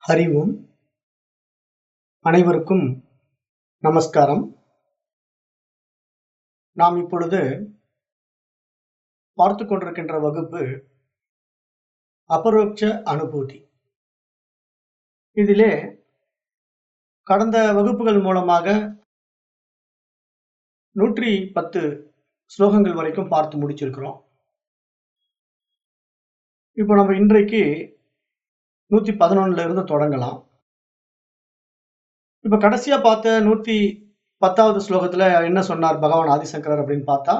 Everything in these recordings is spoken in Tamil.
ஹரி ஓம் அனைவருக்கும் நமஸ்காரம் நாம் இப்பொழுது பார்த்து கொண்டிருக்கின்ற வகுப்பு அபரோக்ஷ அனுபூதி இதிலே கடந்த வகுப்புகள் மூலமாக நூற்றி பத்து ஸ்லோகங்கள் வரைக்கும் பார்த்து முடிச்சிருக்கிறோம் இப்போ நம்ம இன்றைக்கு நூத்தி பதினொன்னுல இருந்து தொடங்கலாம் இப்ப கடைசியா பார்த்த நூத்தி பத்தாவது ஸ்லோகத்துல என்ன சொன்னார் பகவான் ஆதிசங்கரர் அப்படின்னு பார்த்தா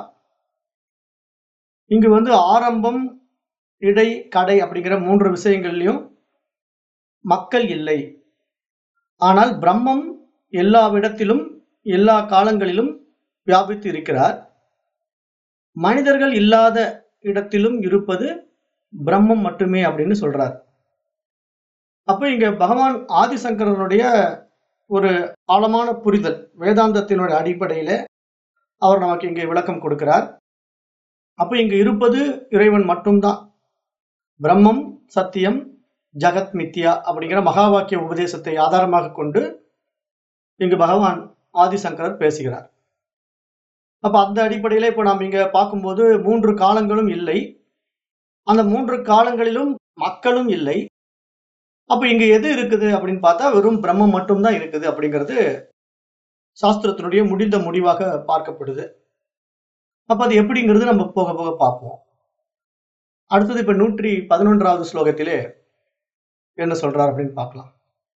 இங்கு வந்து ஆரம்பம் இடை கடை அப்படிங்கிற மூன்று விஷயங்கள்லயும் மக்கள் இல்லை ஆனால் பிரம்மம் எல்லாவிடத்திலும் எல்லா காலங்களிலும் வியாபித்து இருக்கிறார் மனிதர்கள் இல்லாத இடத்திலும் இருப்பது பிரம்மம் மட்டுமே அப்படின்னு சொல்றார் அப்ப இங்க பகவான் ஆதிசங்கரனுடைய ஒரு ஆழமான புரிதல் வேதாந்தத்தினுடைய அடிப்படையில அவர் நமக்கு இங்கே விளக்கம் கொடுக்கிறார் அப்ப இங்கு இருப்பது இறைவன் மட்டும்தான் பிரம்மம் சத்தியம் ஜகத் மித்யா அப்படிங்கிற மகா வாக்கிய உபதேசத்தை ஆதாரமாக கொண்டு இங்கு பகவான் ஆதிசங்கரர் பேசுகிறார் அப்ப அந்த அடிப்படையில இப்ப நாம் இங்க பார்க்கும்போது மூன்று காலங்களும் இல்லை அந்த மூன்று காலங்களிலும் மக்களும் இல்லை அப்ப இங்க எது இருக்குது அப்படின்னு பார்த்தா வெறும் பிரம்மம் மட்டும்தான் இருக்குது அப்படிங்கிறது சாஸ்திரத்தினுடைய முடிந்த முடிவாக பார்க்கப்படுது அப்ப அது எப்படிங்கிறது நம்ம போக போக பார்ப்போம் அடுத்தது இப்ப நூற்றி பதினொன்றாவது ஸ்லோகத்திலே என்ன சொல்றார் அப்படின்னு பார்க்கலாம்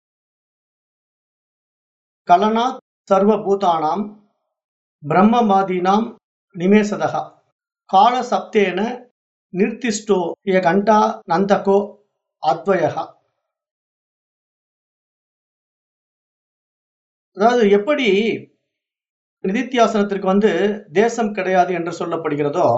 கலனாத் சர்வ பூதானாம் பிரம்மமாதீனாம் நிமேசதகா கால சப்தேன நிர்திஷ்டோ ஏ கண்டா நந்தகோ அத்வயகா அதாவது எப்படி நிதித்தியாசனத்திற்கு வந்து தேசம் கிடையாது என்று சொல்லப்படுகிறதோ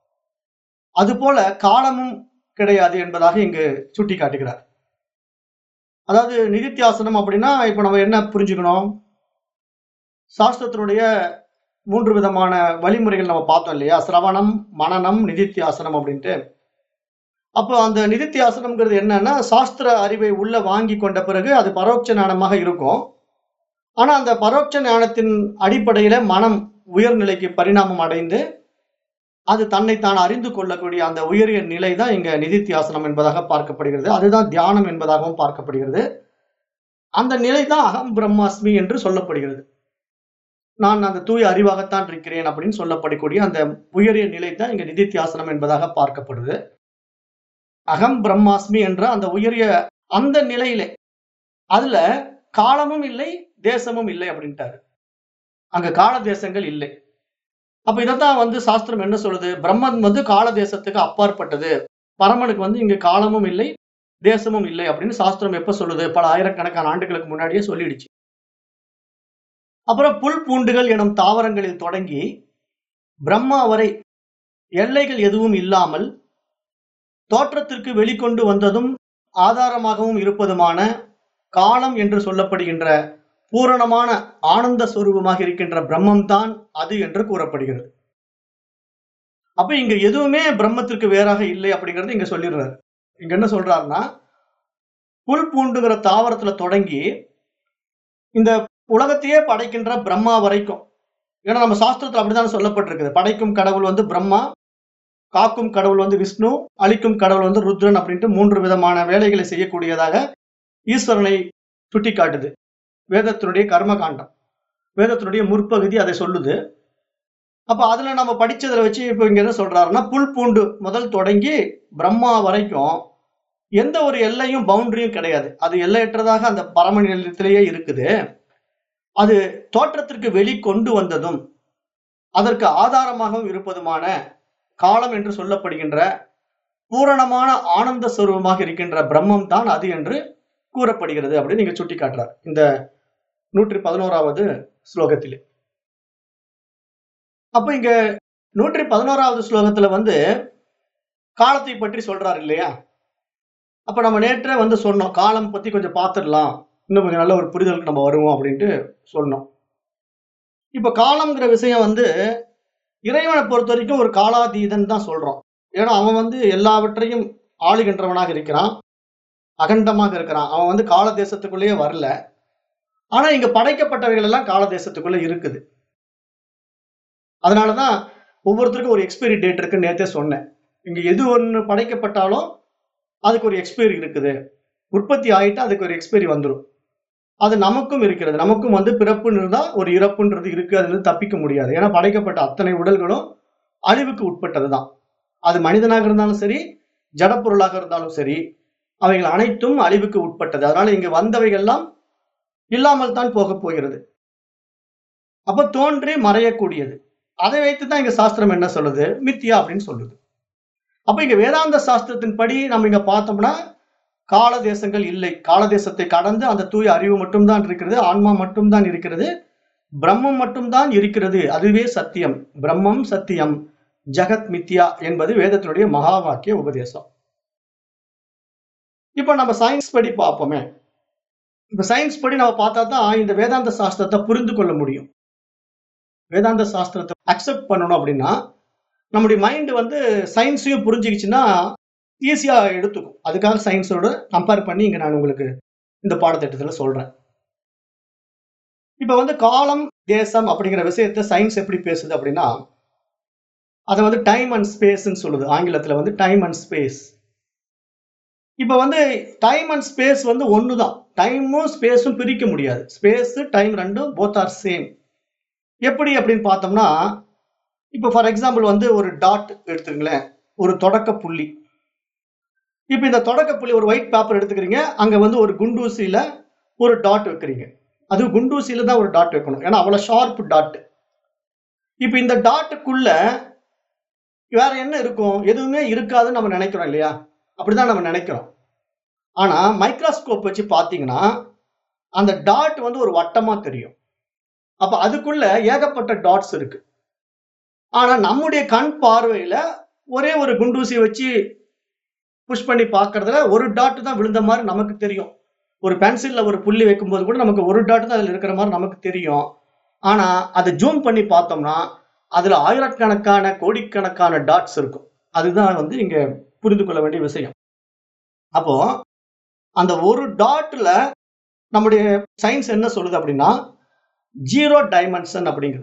அதுபோல காலமும் கிடையாது என்பதாக இங்கு சுட்டி காட்டுகிறார் அதாவது நிதித்தியாசனம் அப்படின்னா இப்ப நம்ம என்ன புரிஞ்சுக்கணும் சாஸ்திரத்தினுடைய மூன்று விதமான வழிமுறைகள் நம்ம பார்த்தோம் இல்லையா சிரவணம் மனநம் நிதித்தியாசனம் அப்படின்ட்டு அப்போ அந்த நிதித்தியாசனம்ங்கிறது என்னன்னா சாஸ்திர அறிவை உள்ள வாங்கி கொண்ட பிறகு அது பரோட்ச ஞானமாக இருக்கும் ஆனா அந்த பரோட்ச ஞானத்தின் அடிப்படையில மனம் உயர்நிலைக்கு பரிணாமம் அடைந்து அது தன்னை தான் அறிந்து கொள்ளக்கூடிய அந்த உயரிய நிலை தான் இங்க நிதித்தியாசனம் என்பதாக பார்க்கப்படுகிறது அதுதான் தியானம் என்பதாகவும் பார்க்கப்படுகிறது அந்த நிலை தான் அகம் பிரம்மாஸ்மி என்று சொல்லப்படுகிறது நான் அந்த தூய அறிவாகத்தான் இருக்கிறேன் அப்படின்னு சொல்லப்படக்கூடிய அந்த உயரிய நிலை தான் இங்க நிதித்தியாசனம் என்பதாக பார்க்கப்படுது அகம் பிரம்மாஸ்மி என்ற அந்த உயரிய அந்த நிலையிலே அதுல காலமும் இல்லை தேசமும் இல்லை அப்படின்ட்டாரு அங்க கால தேசங்கள் இல்லை அப்ப இதைத்தான் வந்து சாஸ்திரம் என்ன சொல்லுது பிரம்மன் வந்து கால தேசத்துக்கு அப்பாற்பட்டது பரமனுக்கு வந்து இங்க காலமும் இல்லை தேசமும் இல்லை அப்படின்னு சாஸ்திரம் எப்ப சொல்லுது பல ஆயிரக்கணக்கான ஆண்டுகளுக்கு முன்னாடியே சொல்லிடுச்சு அப்புறம் புல் பூண்டுகள் எனும் தாவரங்களில் தொடங்கி பிரம்மா வரை எல்லைகள் எதுவும் இல்லாமல் தோற்றத்திற்கு வெளிக்கொண்டு வந்ததும் ஆதாரமாகவும் இருப்பதுமான காலம் என்று சொல்லப்படுகின்ற பூரணமான ஆனந்த சுரூபமாக இருக்கின்ற பிரம்மம் தான் அது என்று கூறப்படுகிறது அப்ப இங்க எதுவுமே பிரம்மத்திற்கு வேறாக இல்லை அப்படிங்கறது இங்க சொல்லிடுறாரு இங்க என்ன சொல்றாருன்னா புல் பூண்டுங்கிற தாவரத்துல தொடங்கி இந்த உலகத்தையே படைக்கின்ற பிரம்மா வரைக்கும் ஏன்னா நம்ம சாஸ்திரத்துல அப்படிதான் சொல்லப்பட்டிருக்குது படைக்கும் கடவுள் வந்து பிரம்மா காக்கும் கடவுள் வந்து விஷ்ணு அழிக்கும் கடவுள் வந்து ருத்ரன் அப்படின்ட்டு மூன்று விதமான வேலைகளை செய்யக்கூடியதாக ஈஸ்வரனை சுட்டி காட்டுது வேதத்தினுடைய கர்ம காண்டம் வேதத்தினுடைய முற்பகுதி அதை சொல்லுது அப்ப அதுல நம்ம படிச்சதுல வச்சு இப்ப இங்க என்ன சொல்றாருன்னா புல் பூண்டு முதல் தொடங்கி பிரம்மா வரைக்கும் எந்த ஒரு எல்லையும் பவுண்டரியும் கிடையாது அது எல்லையற்றதாக அந்த பரம நிலையத்திலேயே இருக்குது அது தோற்றத்திற்கு வெளி கொண்டு வந்ததும் அதற்கு ஆதாரமாகவும் இருப்பதுமான காலம் என்று சொல்லப்படுகின்ற பூரணமான ஆனந்த சுரூபமாக இருக்கின்ற பிரம்மம் தான் அது என்று கூறப்படுகிறது அப்படின்னு நீங்க சுட்டி காட்டுறார் இந்த நூற்றி பதினோராவது ஸ்லோகத்திலே அப்ப இங்க நூற்றி பதினோராவது ஸ்லோகத்துல வந்து காலத்தை பற்றி சொல்றாரு இல்லையா அப்ப நம்ம நேற்றே வந்து சொன்னோம் காலம் பத்தி கொஞ்சம் பார்த்துடலாம் இன்னும் கொஞ்சம் நல்ல ஒரு புரிதலுக்கு நம்ம வருவோம் அப்படின்ட்டு சொன்னோம் இப்ப காலம்ங்கிற விஷயம் வந்து இறைவனை பொறுத்த வரைக்கும் ஒரு காலாதீதன் தான் சொல்றோம் ஏன்னா அவன் வந்து எல்லாவற்றையும் ஆளுகின்றவனாக இருக்கிறான் அகண்டமாக இருக்கிறான் அவன் வந்து கால தேசத்துக்குள்ளேயே வரல ஆனா இங்க படைக்கப்பட்டவைகள் எல்லாம் கால தேசத்துக்குள்ள இருக்குது அதனாலதான் ஒவ்வொருத்தருக்கும் ஒரு எக்ஸ்பைரி டேட் இருக்குன்னு நேத்தே சொன்னேன் இங்க எது ஒண்ணு படைக்கப்பட்டாலும் அதுக்கு ஒரு எக்ஸ்பைரி இருக்குது உற்பத்தி ஆயிட்டா அதுக்கு ஒரு எக்ஸ்பைரி வந்துடும் அது நமக்கும் இருக்கிறது நமக்கும் வந்து பிறப்புன்னு இருந்தா ஒரு இறப்புன்றது இருக்கு அதுல இருந்து தப்பிக்க முடியாது ஏன்னா படைக்கப்பட்ட அத்தனை உடல்களும் அழிவுக்கு உட்பட்டதுதான் அது மனிதனாக இருந்தாலும் சரி ஜடப்பொருளாக இருந்தாலும் சரி அவைகள் அனைத்தும் அழிவுக்கு உட்பட்டது அதனால இங்க வந்தவைகள்லாம் இல்லாமல் தான் போக போகிறது அப்ப தோன்றி மறையக்கூடியது அதை வைத்து தான் இங்க சாஸ்திரம் என்ன சொல்லுது மித்தியா அப்படின்னு சொல்லுது அப்ப இங்க வேதாந்த சாஸ்திரத்தின்படி நம்ம இங்க பார்த்தோம்னா கால தேசங்கள் இல்லை கால தேசத்தை கடந்து அந்த தூய அறிவு மட்டும்தான் இருக்கிறது ஆன்மா மட்டும்தான் இருக்கிறது பிரம்மம் மட்டும்தான் இருக்கிறது அதுவே சத்தியம் பிரம்மம் சத்தியம் ஜெகத் மித்யா என்பது வேதத்தினுடைய மகா வாக்கிய உபதேசம் இப்ப நம்ம சயின்ஸ் படி பார்ப்போமே இப்ப சயின்ஸ் படி நம்ம பார்த்தா தான் இந்த வேதாந்த சாஸ்திரத்தை புரிந்து கொள்ள முடியும் வேதாந்த சாஸ்திரத்தை அக்செப்ட் பண்ணணும் அப்படின்னா நம்முடைய மைண்ட் வந்து சயின்ஸையும் புரிஞ்சுக்கிச்சுன்னா ஈஸியா எடுத்துக்கும் அதுக்காக சயின்ஸோட கம்பேர் பண்ணி இங்க நான் உங்களுக்கு இந்த பாடத்திட்டத்துல சொல்றேன் இப்ப வந்து காலம் தேசம் அப்படிங்கிற விஷயத்த சயின்ஸ் எப்படி பேசுது அப்படின்னா அதை வந்து டைம் அண்ட் ஸ்பேஸ்ன்னு சொல்லுது ஆங்கிலத்துல வந்து டைம் அண்ட் ஸ்பேஸ் இப்ப வந்து டைம் அண்ட் ஸ்பேஸ் வந்து ஒண்ணுதான் டைமும் ஸ்பேஸும் பிரிக்க முடியாது ஸ்பேஸ் டைம் ரெண்டும் போத் ஆர் சேம் எப்படி அப்படின்னு பார்த்தோம்னா இப்போ ஃபார் எக்ஸாம்பிள் வந்து ஒரு டாட் எடுத்துக்கங்களேன் ஒரு தொடக்க புள்ளி இப்போ இந்த தொடக்க புள்ளி ஒரு ஒயிட் பேப்பர் எடுத்துக்கிறீங்க அங்க வந்து ஒரு குண்டூசியில ஒரு டாட் வைக்கிறீங்க அது குண்டூசியில தான் ஒரு டாட் வைக்கணும் ஏன்னா அவ்வளவு ஷார்ப் டாட் இப்போ இந்த டாட்டுக்குள்ள வேற என்ன இருக்கும் எதுவுமே இருக்காதுன்னு நம்ம நினைக்கிறோம் இல்லையா அப்படிதான் நம்ம நினைக்கிறோம் ஆனா மைக்ரோஸ்கோப் வச்சு பாத்தீங்கன்னா அந்த டாட் வந்து ஒரு வட்டமா தெரியும் அப்ப அதுக்குள்ள ஏகப்பட்ட டாட்ஸ் இருக்கு ஆனா நம்முடைய கண் பார்வையில ஒரே ஒரு குண்டூசியை வச்சு புஷ் பண்ணி பார்க்கறதுல ஒரு டாட் தான் விழுந்த மாதிரி நமக்கு தெரியும் ஒரு பென்சில்ல ஒரு புள்ளி வைக்கும்போது கூட நமக்கு ஒரு டாட் தான் அதுல இருக்கிற மாதிரி நமக்கு தெரியும் ஆனா அதை ஜூம் பண்ணி பார்த்தோம்னா அதுல ஆயிரக்கணக்கான கோடிக்கணக்கான டாட்ஸ் இருக்கும் அதுதான் வந்து இங்க புரிந்து கொள்ள வேண்டிய விஷயம் அப்போ அந்த ஒரு டாட்ல நம்முடைய சயின்ஸ் என்ன சொல்லுது அப்படின்னா ஜீரோ டைமென்ஷன் அப்படிங்குது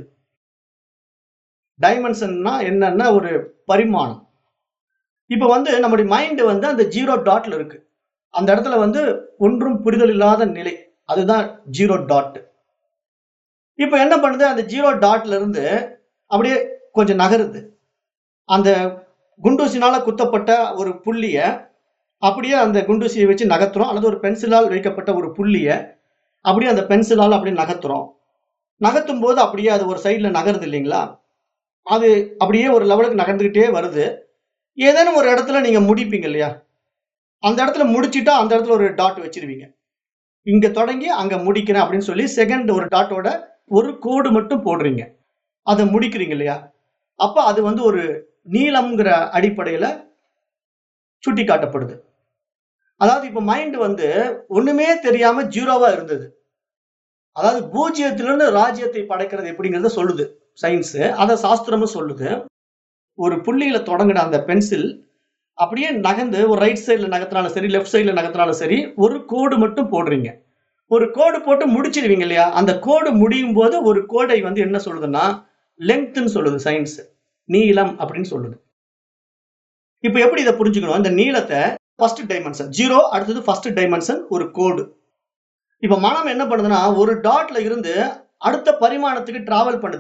டைமென்ஷன்னா என்னன்னா ஒரு பரிமாணம் இப்போ வந்து நம்முடைய மைண்ட் வந்து அந்த ஜீரோ டாட்ல இருக்கு அந்த இடத்துல வந்து ஒன்றும் புரிதல் இல்லாத நிலை அதுதான் ஜீரோ டாட் இப்போ என்ன பண்ணுது அந்த ஜீரோ டாட்ல இருந்து அப்படியே கொஞ்சம் நகருது அந்த குண்டூசினால குத்தப்பட்ட ஒரு புள்ளிய அப்படியே அந்த குண்டூசியை வச்சு நகர்த்துறோம் அல்லது ஒரு பென்சிலால் வைக்கப்பட்ட ஒரு புள்ளிய அப்படியே அந்த பென்சிலால் அப்படியே நகர்த்துறோம் நகர்த்தும் போது அப்படியே அது ஒரு சைட்ல நகருது இல்லைங்களா அது அப்படியே ஒரு லெவலுக்கு நகர்ந்துகிட்டே வருது ஏதேனும் ஒரு இடத்துல நீங்க முடிப்பீங்க இல்லையா அந்த இடத்துல முடிச்சிட்டா அந்த இடத்துல ஒரு டாட் வச்சிருவீங்க இங்க தொடங்கி அங்க முடிக்கிறேன் அப்படின்னு சொல்லி செகண்ட் ஒரு டாட்டோட ஒரு கோடு மட்டும் போடுறீங்க அதை முடிக்கிறீங்க இல்லையா அப்ப அது வந்து ஒரு நீளம்ங்கிற அடிப்படையில சுட்டி காட்டப்படுது அதாவது இப்ப மைண்ட் வந்து ஒண்ணுமே தெரியாம ஜீரோவா இருந்தது அதாவது பூஜ்ஜியத்திலிருந்து ராஜ்யத்தை படைக்கிறது எப்படிங்கறத சொல்லுது சயின்ஸ் அதை சாஸ்திரமும் சொல்லுது ஒரு புள்ளியில தொடங்கின அந்த பென்சில் அப்படியே நகர்ந்து ஒரு ரைட் சைடுல நகர்த்தினாலும் சரி லெஃப்ட் சைடுல நகர்த்தினாலும் சரி ஒரு கோடு மட்டும் போடுறீங்க ஒரு கோடு போட்டு முடிச்சிடுவீங்க இல்லையா அந்த கோடு முடியும் போது ஒரு கோடை வந்து என்ன சொல்லுதுன்னா லெங்க்த்னு சொல்லுது சயின்ஸ் நீளம் அப்படின்னு சொல்லுது இப்போ எப்படி இதை புரிஞ்சுக்கணும் இந்த நீளத்தை ஃபர்ஸ்ட் டைமென்ஷன் ஜீரோ அடுத்தது ஃபர்ஸ்ட் டைமென்ஷன் ஒரு கோடு இப்போ மனம் என்ன பண்ணுதுன்னா ஒரு டாட்ல இருந்து அடுத்த பரிமாணத்துக்கு டிராவல் பண்ணுது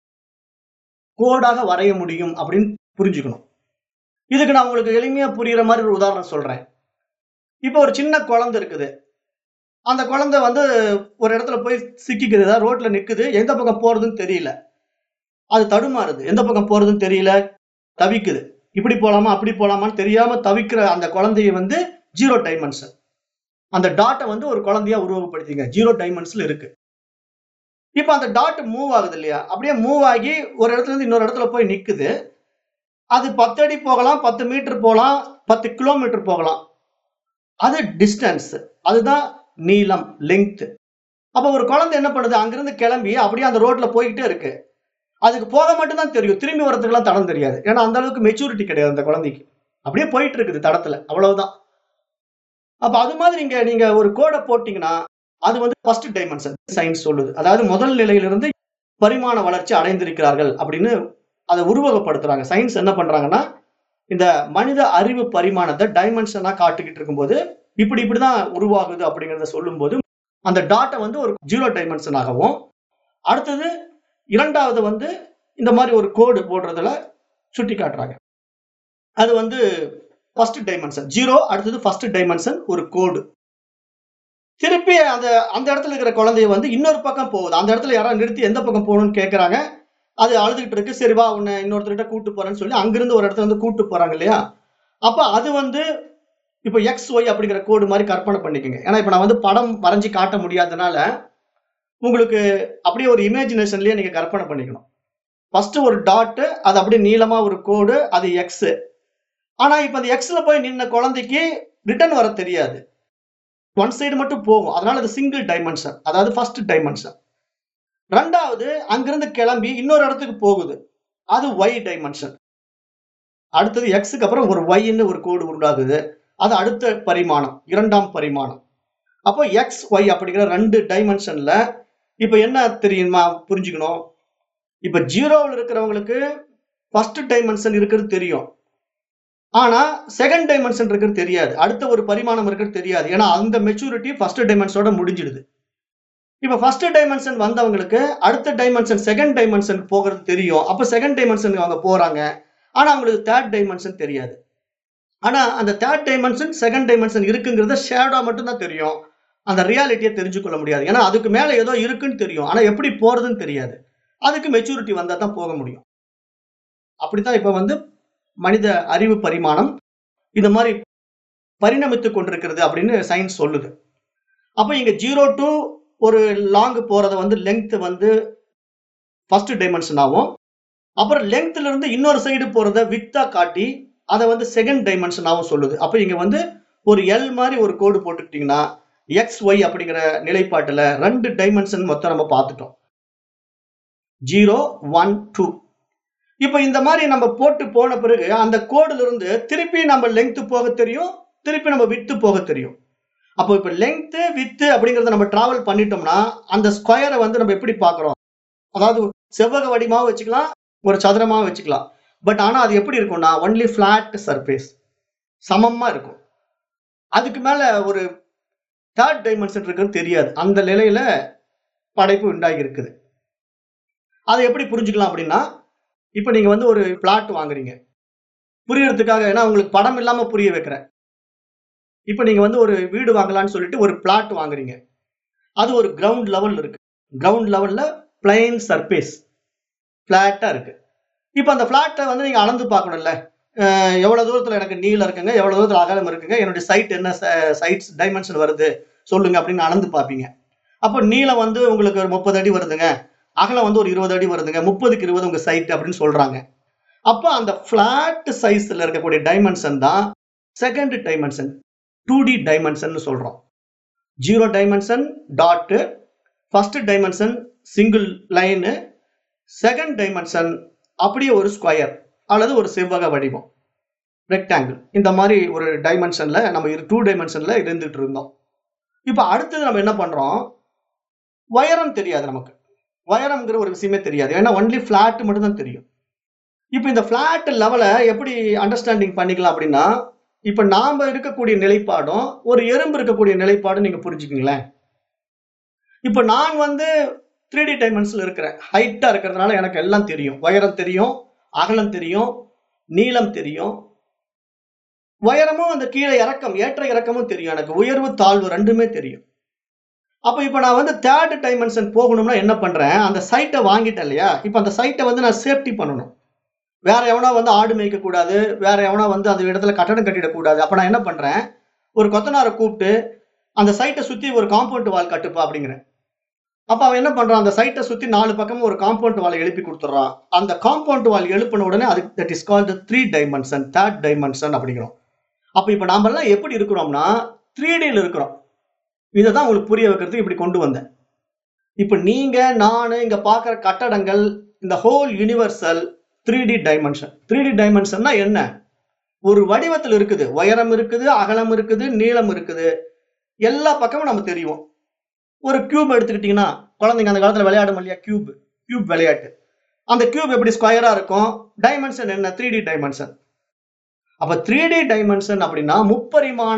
கோடாக வரைய முடியும் அப்படின்னு புரிஞ்சுக்கணும் இதுக்கு நான் உங்களுக்கு எளிமையா புரியுற மாதிரி ஒரு உதாரணம் சொல்றேன் இப்போ ஒரு சின்ன குழந்தை இருக்குது அந்த குழந்தை வந்து ஒரு இடத்துல போய் சிக்கிக்குது ஏதாவது ரோட்ல நிக்குது எந்த பக்கம் போறதுன்னு தெரியல அது தடுமாறுது எந்த பக்கம் போறதுன்னு தெரியல தவிக்குது இப்படி போலாமா அப்படி போலாமான்னு தெரியாம தவிக்கிற அந்த குழந்தைய வந்து ஜீரோ டைமென்ஷன் அந்த டாட்டை வந்து ஒரு குழந்தையா உருவகப்படுத்திங்க ஜீரோ டைமென்ஷன்ல இருக்கு இப்போ அந்த டாட் மூவ் ஆகுது இல்லையா அப்படியே மூவ் ஆகி ஒரு இடத்துல இருந்து இன்னொரு இடத்துல போய் நிக்குது அது பத்து அடி போகலாம் பத்து மீட்டர் போகலாம் பத்து கிலோமீட்டர் போகலாம் அது டிஸ்டன்ஸ் அதுதான் நீளம் லெங்த் அப்ப ஒரு குழந்தை என்ன பண்ணுது அங்கிருந்து கிளம்பி அப்படியே அந்த ரோட்ல போய்கிட்டே இருக்கு அதுக்கு போக மட்டும் தான் தெரியும் திரும்பி வரதுக்கெல்லாம் தடம் தெரியாது ஏன்னா அந்த அளவுக்கு மெச்சூரிட்டி கிடையாது அந்த குழந்தைக்கு அப்படியே போயிட்டு இருக்குது தடத்துல அவ்வளவுதான் அப்ப அது மாதிரி இங்க நீங்க ஒரு கோடை போட்டீங்கன்னா அது வந்து ஃபர்ஸ்ட் டைமென்ஷன் சயின்ஸ் சொல்லுது அதாவது முதல் நிலையிலிருந்து பரிமாண வளர்ச்சி அடைந்திருக்கிறார்கள் அப்படின்னு அதை உருவகப்படுத்துறாங்க சயின்ஸ் என்ன பண்றாங்கன்னா இந்த மனித அறிவு பரிமாணத்தை டைமென்ஷனா காட்டிக்கிட்டு இருக்கும்போது இப்படி இப்படிதான் உருவாகுது அப்படிங்கிறத சொல்லும்போது அந்த டாட்டை வந்து ஒரு ஜீரோ டைமென்ஷனாகவும் அடுத்தது இரண்டாவது வந்து இந்த மாதிரி ஒரு கோடு போடுறதுல சுட்டி காட்டுறாங்க அது வந்து ஃபர்ஸ்ட் டைமென்ஷன் ஜீரோ அடுத்தது ஃபர்ஸ்ட் டைமென்ஷன் ஒரு கோடு திருப்பி அந்த அந்த இடத்துல இருக்கிற குழந்தைய வந்து இன்னொரு பக்கம் போகுது அந்த இடத்துல யாராவது நிறுத்தி எந்த பக்கம் போகணும்னு கேட்கறாங்க அது அழுதுகிட்டு இருக்கு சரி வா உன்னை இன்னொருத்தர்கிட்ட கூட்டு போறேன்னு சொல்லி அங்கிருந்து ஒரு இடத்துல வந்து கூட்டு போறாங்க இல்லையா அப்ப அது வந்து இப்போ எக்ஸ் ஒய் அப்படிங்கிற கோடு மாதிரி கற்பனை பண்ணிக்கோங்க ஏன்னா இப்போ நான் வந்து படம் வரைஞ்சி காட்ட முடியாதனால உங்களுக்கு அப்படியே ஒரு இமேஜினேஷன்லயே நீங்க கற்பனை பண்ணிக்கணும் ஃபர்ஸ்ட் ஒரு டாட் அது அப்படியே நீளமா ஒரு கோடு அது எக்ஸ் ஆனா இப்போ அந்த எக்ஸ்ல போய் நின்ன குழந்தைக்கு ரிட்டர்ன் வர தெரியாது ஒன் சைடு மட்டும் போகும் அதனால அது சிங்கிள் டைமென்ஷன் அதாவது ஃபர்ஸ்ட் டைமென்ஷன் ரெண்டாவது அங்கிருந்து கிளம்பி இன்னொரு இடத்துக்கு போகுது அது ஒய் டைமென்ஷன் அடுத்தது எக்ஸுக்கு அப்புறம் ஒரு ஒய்ன்னு ஒரு கோடு உண்டாகுது அது அடுத்த பரிமாணம் இரண்டாம் பரிமாணம் அப்போ எக்ஸ் ஒய் அப்படிங்கிற ரெண்டு டைமென்ஷன்ல இப்போ என்ன தெரியுமா புரிஞ்சுக்கணும் இப்போ ஜீரோவில் இருக்கிறவங்களுக்கு ஃபர்ஸ்ட் டைமென்ஷன் இருக்கிறது தெரியும் ஆனா செகண்ட் டைமென்ஷன் இருக்கிறது தெரியாது அடுத்த ஒரு பரிமாணம் இருக்கிறது தெரியாது ஏன்னா அந்த மெச்சூரிட்டி ஃபர்ஸ்ட் டைமென்ஷனோட முடிஞ்சிடுது இப்போ ஃபர்ஸ்ட் டைமென்ஷன் வந்தவங்களுக்கு அடுத்த டைமென்ஷன் செகண்ட் டைமென்ஷன் போகிறது தெரியும் அப்போ செகண்ட் டைமென்ஷனுக்கு அவங்க போறாங்க ஆனா அவங்களுக்கு தேர்ட் டைமென்ஷன் தெரியாது ஆனா அந்த தேர்ட் டைமென்ஷன் செகண்ட் டைமென்ஷன் இருக்குங்கிறத ஷேடோ மட்டும் தான் தெரியும் அந்த ரியாலிட்டியை தெரிஞ்சுக்கொள்ள முடியாது ஏன்னா அதுக்கு மேல ஏதோ இருக்குன்னு தெரியும் ஆனா எப்படி போறதுன்னு தெரியாது அதுக்கு மெச்சூரிட்டி வந்தா தான் போக முடியும் அப்படித்தான் இப்ப வந்து மனித அறிவு பரிமாணம் இந்த மாதிரி பரிணமித்து கொண்டிருக்கிறது அப்படின்னு சயின்ஸ் சொல்லுது அப்ப இங்க ஜீரோ டு ஒரு லாங் போறத வந்து லெங்த் வந்து ஃபர்ஸ்ட் டைமென்ஷன் ஆகும் அப்புறம் லெங்க்த்ல இருந்து இன்னொரு சைடு போறத வித்தா காட்டி அதை வந்து செகண்ட் டைமென்ஷனாகவும் சொல்லுது அப்ப இங்க வந்து ஒரு எல் மாதிரி ஒரு கோடு போட்டுக்கிட்டீங்கன்னா எக்ஸ் ஒய் அப்படிங்கிற நிலைப்பாட்டுல ரெண்டு டைமென்ஷன் மொத்தம் நம்ம பார்த்துட்டோம் ஜீரோ ஒன் டூ இப்போ இந்த மாதிரி நம்ம போட்டு போன பிறகு அந்த கோடுல இருந்து திருப்பி நம்ம லெங்த் போக தெரியும் திருப்பி நம்ம வித்து போக தெரியும் அப்போ இப்போ லெங்த் வித்து அப்படிங்கறத நம்ம டிராவல் பண்ணிட்டோம்னா அந்த ஸ்கொயரை வந்து நம்ம எப்படி பார்க்குறோம் அதாவது செவ்வக வடிமாவும் வச்சுக்கலாம் ஒரு சதுரமாவும் வச்சுக்கலாம் பட் ஆனா அது எப்படி இருக்கும்னா ஒன்லி ஃபிளாட் சர்ஃபேஸ் சமமா இருக்கும் அதுக்கு மேல ஒரு தேர்ட் டைமென்ஷன் இருக்குன்னு தெரியாது அந்த நிலையில படைப்பு உண்டாகி இருக்குது அதை எப்படி புரிஞ்சுக்கலாம் அப்படின்னா இப்போ நீங்க வந்து ஒரு பிளாட் வாங்குறீங்க புரியறதுக்காக ஏன்னா உங்களுக்கு படம் இல்லாம புரிய வைக்கிறேன் இப்போ நீங்க வந்து ஒரு வீடு வாங்கலாம்னு சொல்லிட்டு ஒரு பிளாட் வாங்குறீங்க அது ஒரு கிரவுண்ட் லெவல் இருக்கு கிரவுண்ட் லெவல்ல பிளைன் சர்ஃபேஸ் ஃபிளாட்டா இருக்கு இப்போ அந்த ஃபிளாட்டை வந்து நீங்க அளந்து பார்க்கணும்ல அஹ் எவ்வளவு தூரத்துல எனக்கு நீளம் இருக்குங்க எவ்வளவு தூரத்துல அகலம் இருக்குங்க என்னுடைய சைட் என்ன சைட்ஸ் டைமென்ஷன் வருது சொல்லுங்க அப்படின்னு அளந்து பார்ப்பீங்க அப்போ நீளம் வந்து உங்களுக்கு ஒரு முப்பது அடி வருதுங்க அகலம் வந்து ஒரு இருபது அடி வருதுங்க முப்பதுக்கு இருபது உங்க சைட் அப்படின்னு சொல்றாங்க அப்போ அந்த ஃபிளாட் சைஸ்ல இருக்கக்கூடிய டைமென்ஷன் தான் second dimension two D dimension சொல்றோம் zero dimension dot first dimension single line second dimension அப்படியே ஒரு ஸ்கொயர் அல்லது ஒரு செவ்வக வடிவம் ரெக்டாங்கிள் இந்த மாதிரி ஒரு டைமென்ஷன்ல நம்ம டூ டைமென்ஷன்ல இருந்துட்டு இருந்தோம் இப்போ அடுத்தது நம்ம என்ன பண்றோம் உயரம் தெரியாது நமக்கு உயரம்ங்கிற ஒரு விஷயமே தெரியாது ஏன்னா ஒன்லி ஃபிளாட் மட்டும் தான் தெரியும் இப்போ இந்த ஃபிளாட் லெவலை எப்படி அண்டர்ஸ்டாண்டிங் பண்ணிக்கலாம் அப்படின்னா இப்போ நாம இருக்கக்கூடிய நிலைப்பாடும் ஒரு எறும்பு இருக்கக்கூடிய நிலைப்பாடும் நீங்க புரிஞ்சுக்கீங்களேன் இப்போ நான் வந்து த்ரீ டி டைமென்ஷன்ல இருக்கிறேன் ஹைட்டா இருக்கிறதுனால எனக்கு எல்லாம் தெரியும் உயரம் தெரியும் அகலம் தெரியும் நீளம் தெரியும் உயரமும் அந்த கீழே இறக்கம் ஏற்ற இறக்கமும் தெரியும் எனக்கு உயர்வு தாழ்வு ரெண்டுமே தெரியும் அப்போ இப்போ நான் வந்து தேர்ட் டைமென்ஷன் போகணும்னா என்ன பண்றேன் அந்த சைட்டை வாங்கிட்டேன் இல்லையா இப்போ அந்த சைட்டை வந்து நான் சேஃப்டி பண்ணணும் வேற எவனா வந்து ஆடு மேய்க்க கூடாது வேற எவனா வந்து அந்த இடத்துல கட்டடம் கட்டிடக்கூடாது அப்ப நான் என்ன பண்றேன் ஒரு கொத்தனாரை கூப்பிட்டு அந்த சைட்டை சுத்தி ஒரு காம்பவுண்ட் வால் கட்டுப்பா அப்படிங்கிறேன் அப்ப அவன் என்ன பண்றான் அந்த சைட்டை சுத்தி நாலு பக்கமும் ஒரு காம்பவுண்ட் வால் எழுப்பி கொடுத்துட்றான் அந்த காம்பவுண்ட் வால் எழுப்பின உடனே அது that is called three dimension third dimension அப்படிங்கிறோம் அப்ப இப்ப நாம எல்லாம் எப்படி இருக்கிறோம்னா த்ரீ டில இருக்கிறோம் இதை தான் உங்களுக்கு புரிய வைக்கிறதுக்கு இப்படி கொண்டு வந்தேன் இப்ப நீங்க நான் இங்க பாக்குற கட்டடங்கள் இந்த whole universal three D dimension three D டைமென்ஷன்னா என்ன ஒரு வடிவத்தில் இருக்குது உயரம் இருக்குது அகலம் இருக்குது நீளம் இருக்குது எல்லா பக்கமும் நம்ம தெரியும் ஒரு கியூப் எடுத்துக்கிட்டீங்கன்னா குழந்தைங்க அந்த காலத்துல விளையாடும் இல்லையா கியூப் கியூப் விளையாட்டு அந்த கியூப் எப்படி ஸ்கொயரா இருக்கும் டைமென்ஷன் என்ன த்ரீ டி டைமென்ஷன் அப்ப த்ரீ டி டைமென்ஷன் அப்படின்னா முப்பரிமாண